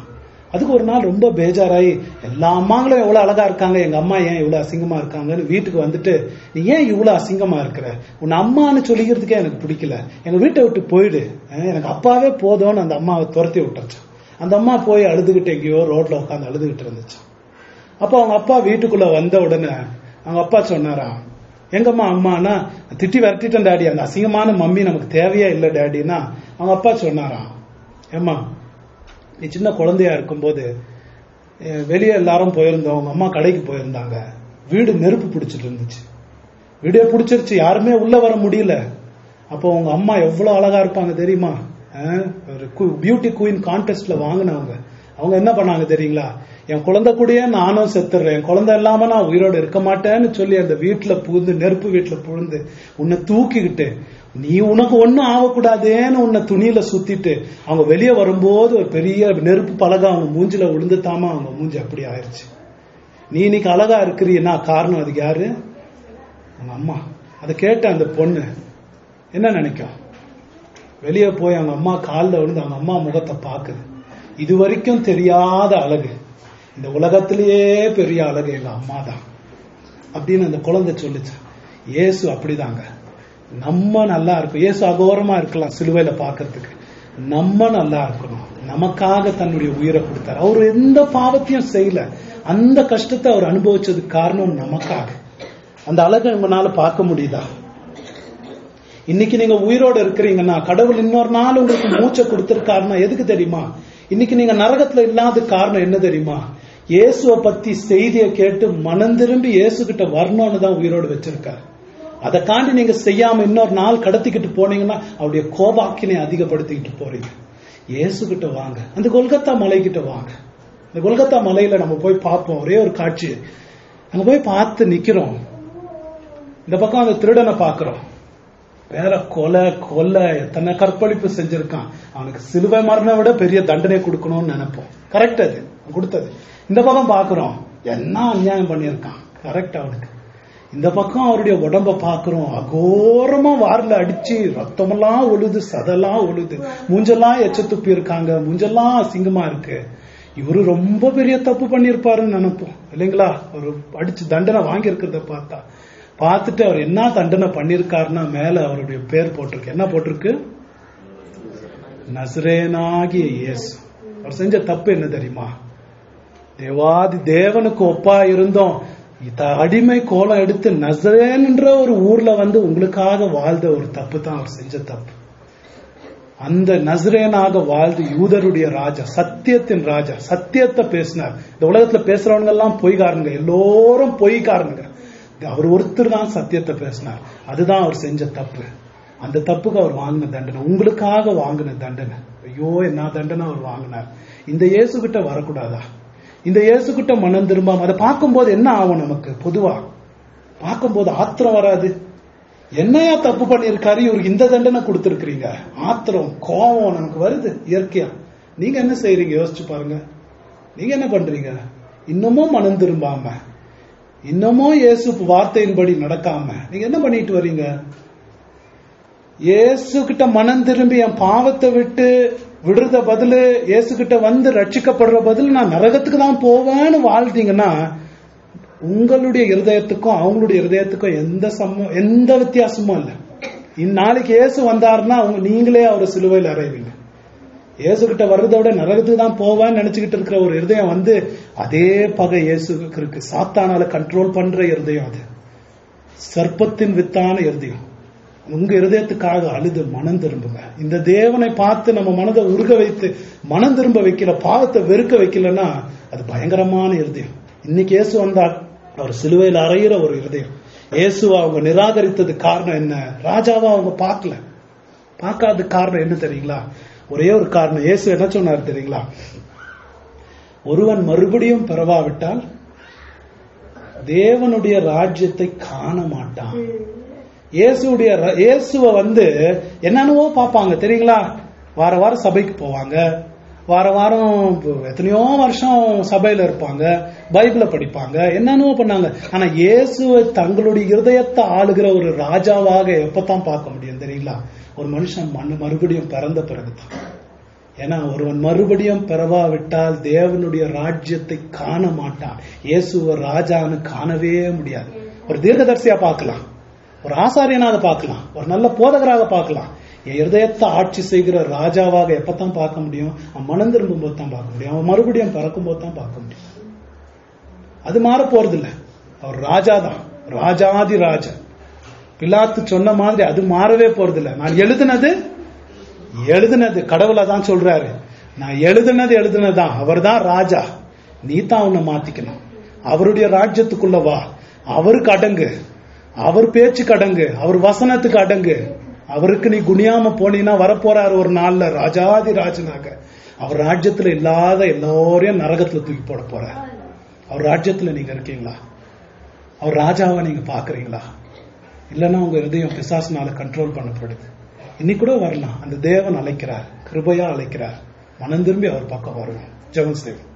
[SPEAKER 1] அதுக்கு ஒரு நாள் ரொம்ப பேஜாராயி எல்லா அம்மாங்களும் எவ்வளவு அழகா இருக்காங்க எங்க அம்மா ஏன் இவ்வளவு அசிங்கமா இருக்காங்கன்னு வீட்டுக்கு வந்துட்டு நீ ஏன் இவ்வளவு அசிங்கமா இருக்கிற உன் அம்மான்னு சொல்லிக்கிறதுக்கே எனக்கு பிடிக்கல எங்க வீட்டை விட்டு போயிடு அஹ் எனக்கு அப்பாவே போதும்னு அந்த அம்மாவை துரத்தி விட்டுருச்சு அந்த அம்மா போய் அழுதுகிட்டு எங்கேயோ ரோட்ல உட்காந்து அழுதுகிட்டு இருந்துச்சு அப்போ அவங்க அப்பா வீட்டுக்குள்ள வந்த உடனே அவங்க அப்பா சொன்னாராம் எங்கம்மா அம்மானா திட்டி விரட்டிட்டேன் டாடி அந்த அசிங்கமான மம்மி நமக்கு தேவையே இல்லை டாடின்னா அவங்க அப்பா சொன்னாராம் ஏம்மா நீ சின்ன குழந்தையா இருக்கும்போது அஹ், வெளியே எல்லாரும் போயிருந்தோம் உங்க அம்மா கடைக்கு போயிருந்தாங்க வீடு நெருப்பு பிடிச்சிட்டு இருந்துச்சு வீடே பிடிச்சிருச்சு யாருமே உள்ள வர முடியல அப்போ உங்க அம்மா எவ்வளவு அழகா இருப்பாங்க தெரியுமா அஹ், ஒரு பியூட்டி குயின் கான்டெஸ்ட்ல வாங்கினவங்க அவங்க என்ன பண்ணாங்க தெரியுங்களா என் குழந்தை கூடயே நானும் செத்துறேன் என் குழந்தை இல்லாம நான் உயிரோட இருக்க மாட்டேன்னு சொல்லி அந்த வீட்டுல புகுந்து நெருப்பு வீட்டுல புகுந்து உன்னை தூக்கிக்கிட்டு நீ உனக்கு ஒண்ணும் ஆகக்கூடாதேன்னு உன்னை துணியில சுத்திட்டு அவங்க வெளியே வரும்போது ஒரு பெரிய நெருப்பு பலகை அவங்க மூஞ்சில விழுந்துட்டாம அவங்க மூஞ்சி அப்படி ஆயிருச்சு நீ இன்னைக்கு அழகா இருக்கிறீன்னா காரணம் அதுக்கு யாரு அவங்க அம்மா அதை கேட்ட அந்த பொண்ணு என்ன நினைக்கும் வெளியே போய் அவங்க அம்மா காலில் விழுந்து அவங்க அம்மா முகத்தை பார்க்குது இது வரைக்கும் தெரியாத அழகு இந்த உலகத்திலேயே பெரிய அழகு எங்க அம்மா தான் அப்படின்னு அந்த குழந்தை சொல்லுச்சு இயேசு அப்படிதாங்க நம்ம நல்லா இருக்கும் இயேசு அகோரமா இருக்கலாம் சிலுவையில பார்க்கிறதுக்கு நம்ம நல்லா இருக்கணும் நமக்காக தன்னுடைய உயிரை கொடுத்தார் அவர் எந்த பாவத்தையும் செய்யல அந்த கஷ்டத்தை அவர் அனுபவிச்சதுக்கு காரணம் நமக்காக அந்த அழகை உங்களால பார்க்க முடியுதா இன்னைக்கு நீங்க உயிரோட இருக்கிறீங்கன்னா கடவுள் இன்னொரு நாள் உங்களுக்கு மூச்சை கொடுத்திருக்காருன்னா எதுக்கு தெரியுமா இன்னைக்கு நீங்க நரகத்துல இல்லாத காரணம் என்ன தெரியுமா இயேசுவை பத்தி செய்தியை கேட்டு மனம் திரும்பி இயேசு கிட்ட வரணும்னு தான் உயிரோடு வச்சிருக்காரு அதை காண்டி நீங்க செய்யாம இன்னொரு நாள் கடத்திக்கிட்டு போனீங்கன்னா அவருடைய கோபாக்கினை அதிகப்படுத்திக்கிட்டு போறீங்க இயேசு கிட்ட வாங்க அந்த கொல்கத்தா மலை கிட்ட வாங்க இந்த கொல்கத்தா மலையில நம்ம போய் பார்ப்போம் ஒரே ஒரு காட்சி அங்க போய் பார்த்து நிக்கிறோம் இந்த பக்கம் அந்த திருடனை பார்க்கிறோம் வேற கொலை கொலை எத்தனை கற்பழிப்பு செஞ்சிருக்கான் அவனுக்கு சிலுவை மரணை விட பெரிய தண்டனை கொடுக்கணும்னு நினைப்போம் கரெக்ட் அது கொடுத்தது இந்த பக்கம் பாக்குறோம் என்ன அநியாயம் பண்ணியிருக்கான் கரெக்ட் அவனுக்கு இந்த பக்கம் அவருடைய உடம்ப பாக்குறோம் அகோரமா வாரில் அடிச்சு ரத்தமெல்லாம் ஒழுது சதெல்லாம் ஒழுது மூஞ்செல்லாம் எச்ச துப்பி இருக்காங்க மூஞ்செல்லாம் அசிங்கமா இருக்கு இவரு ரொம்ப பெரிய தப்பு பண்ணியிருப்பாருன்னு நினைப்போம் இல்லைங்களா ஒரு அடிச்சு தண்டனை வாங்கி இருக்கிறத பார்த்தா பார்த்துட்டு அவர் என்ன தண்டனை பண்ணிருக்காருன்னா மேல அவருடைய பேர் போட்டிருக்கு என்ன போட்டிருக்கு நசரேனாகிய இயேசு அவர் செஞ்ச தப்பு என்ன தெரியுமா தேவாதி தேவனுக்கு ஒப்பா இருந்தோம் இத அடிமை கோலம் எடுத்து நசரேன்ன்ற ஒரு ஊர்ல வந்து உங்களுக்காக வாழ்ந்த ஒரு தப்பு தான் அவர் செஞ்ச தப்பு அந்த நசரேனாக வாழ்ந்து யூதருடைய ராஜா சத்தியத்தின் ராஜா சத்தியத்தை பேசினார் இந்த உலகத்துல பேசுறவங்க எல்லாம் பொய்காரங்க எல்லோரும் பொய்காரனுங்க அவர் ஒருத்தர் தான் சத்தியத்தை பேசினார் அதுதான் அவர் செஞ்ச தப்பு அந்த தப்புக்கு அவர் வாங்கின தண்டனை உங்களுக்காக வாங்கின தண்டனை ஐயோ என்ன தண்டனை அவர் வாங்கினார் இந்த இயேசு கிட்ட வரக்கூடாதா இந்த இயேசு கிட்ட மனம் திரும்பாம அதை பார்க்கும்போது என்ன ஆகும் நமக்கு பொதுவா பார்க்கும்போது ஆத்திரம் வராது என்னையா தப்பு பண்ணியிருக்காரு இவருக்கு இந்த தண்டனை கொடுத்துருக்கீங்க ஆத்திரம் கோபம் நமக்கு வருது இயற்கையா நீங்க என்ன செய்றீங்க யோசிச்சு பாருங்க நீங்க என்ன பண்றீங்க இன்னமும் மனம் திரும்பாம இன்னமும் இயேசு வார்த்தையின்படி நடக்காம நீங்க என்ன பண்ணிட்டு வர்றீங்க இயேசு கிட்ட மனம் திரும்பி என் பாவத்தை விட்டு விடுறத பதிலு இயேசு கிட்ட வந்து ரட்சிக்கப்படுற பதில் நான் நரகத்துக்கு தான் போவேன்னு வாழ்ந்தீங்கன்னா உங்களுடைய இருதயத்துக்கும் அவங்களுடைய இருதயத்துக்கும் எந்த சம்ம எந்த வித்தியாசமும் இல்லை இந்நாளைக்கு இயேசு வந்தாருன்னா அவங்க நீங்களே அவரை சிலுவையில் அறைவீங்க இயேசு கிட்ட வர்றதை விட நரகத்துக்கு தான் போவேன்னு நினைச்சுக்கிட்டு இருக்கிற ஒரு இருதயம் வந்து அதே பகை இயேசுக்கு இருக்கு சாத்தானால கண்ட்ரோல் பண்ற இருதயம் அது சர்ப்பத்தின் வித்தான இருதயம் உங்க இருதயத்துக்காக அழுது மனம் திரும்புங்க இந்த தேவனை பார்த்து நம்ம மனதை உருக வைத்து மனம் திரும்ப வைக்கல பாவத்தை வெறுக்க வைக்கலன்னா அது பயங்கரமான இருதயம் இன்னைக்கு இயேசு வந்தார் அவர் சிலுவையில் அறையிற ஒரு இருதயம் இயேசுவை அவங்க நிராகரித்தது காரணம் என்ன ராஜாவா அவங்க பார்க்கல பார்க்காத காரணம் என்ன தெரியுங்களா ஒரே ஒரு காரணம் இயேசு என்ன சொன்னார் தெரியுங்களா ஒருவன் மறுபடியும் பிறவாவிட்டால் தேவனுடைய ராஜ்யத்தை காண மாட்டான் இயேசுடைய ர- இயேசுவை வந்து என்னென்னவோ பார்ப்பாங்க தெரியுங்களா வார வாரம் சபைக்கு போவாங்க வார வாரம் எத்தனையோ வருஷம் சபையில இருப்பாங்க பைபிளை படிப்பாங்க என்னென்னவோ பண்ணாங்க ஆனா இயேசுவை தங்களுடைய இருதயத்தை ஆளுகிற ஒரு ராஜாவாக எப்பதான் பார்க்க முடியும் தெரியுங்களா ஒரு மனுஷன் மண்ணு மறுபடியும் பிறந்த பிறகுதான் ஏன்னா ஒருவன் மறுபடியும் பிறவாவிட்டால் தேவனுடைய ராஜ்யத்தை காண மாட்டான் இயேசுவ ராஜான்னு காணவே முடியாது ஒரு தீர்க்கதரிசியா பார்க்கலாம் ஒரு ஆசாரியனாக பார்க்கலாம் ஒரு நல்ல போதகராக பார்க்கலாம் என் இருதயத்தை ஆட்சி செய்கிற ராஜாவாக எப்பதான் பார்க்க முடியும் அவன் மனம் திரும்பும் போது தான் பார்க்க முடியும் அவன் மறுபடியும் பிறக்கும் போது தான் பார்க்க முடியும் அது மாற போறதில்ல அவர் ராஜா தான் ராஜாதி ராஜா பிலாத்து சொன்ன மாதிரி அது மாறவே போறதில்ல நான் எழுதுனது எழுதுனது கடவுளை தான் சொல்றாரு நான் எழுதுனது எழுதுனதுதான் அவர் தான் ராஜா நீ தான் உன்னை மாத்திக்கணும் அவருடைய ராஜ்யத்துக்குள்ள வா அவருக்கு அடங்கு அவர் பேச்சுக்கு அடங்கு அவர் வசனத்துக்கு அடங்கு அவருக்கு நீ குனியாம போனீங்கன்னா வரப்போறாரு ஒரு நாள்ல ராஜாதி ராஜனாக அவர் ராஜ்யத்துல இல்லாத எல்லோரையும் நரகத்துல தூக்கி போட போறார் அவர் ராஜ்யத்துல நீங்க இருக்கீங்களா அவர் ராஜாவை நீங்க பாக்குறீங்களா இல்லைன்னா உங்க இதயம் பிசாசுனால கண்ட்ரோல் பண்ணப்படுது இன்னைக்கு கூட வரலாம் அந்த தேவன் அழைக்கிறார் கிருபையா அழைக்கிறார் மனம் திரும்பி அவர் பக்கம் வருவோம் ஜெபம் செய்வோம்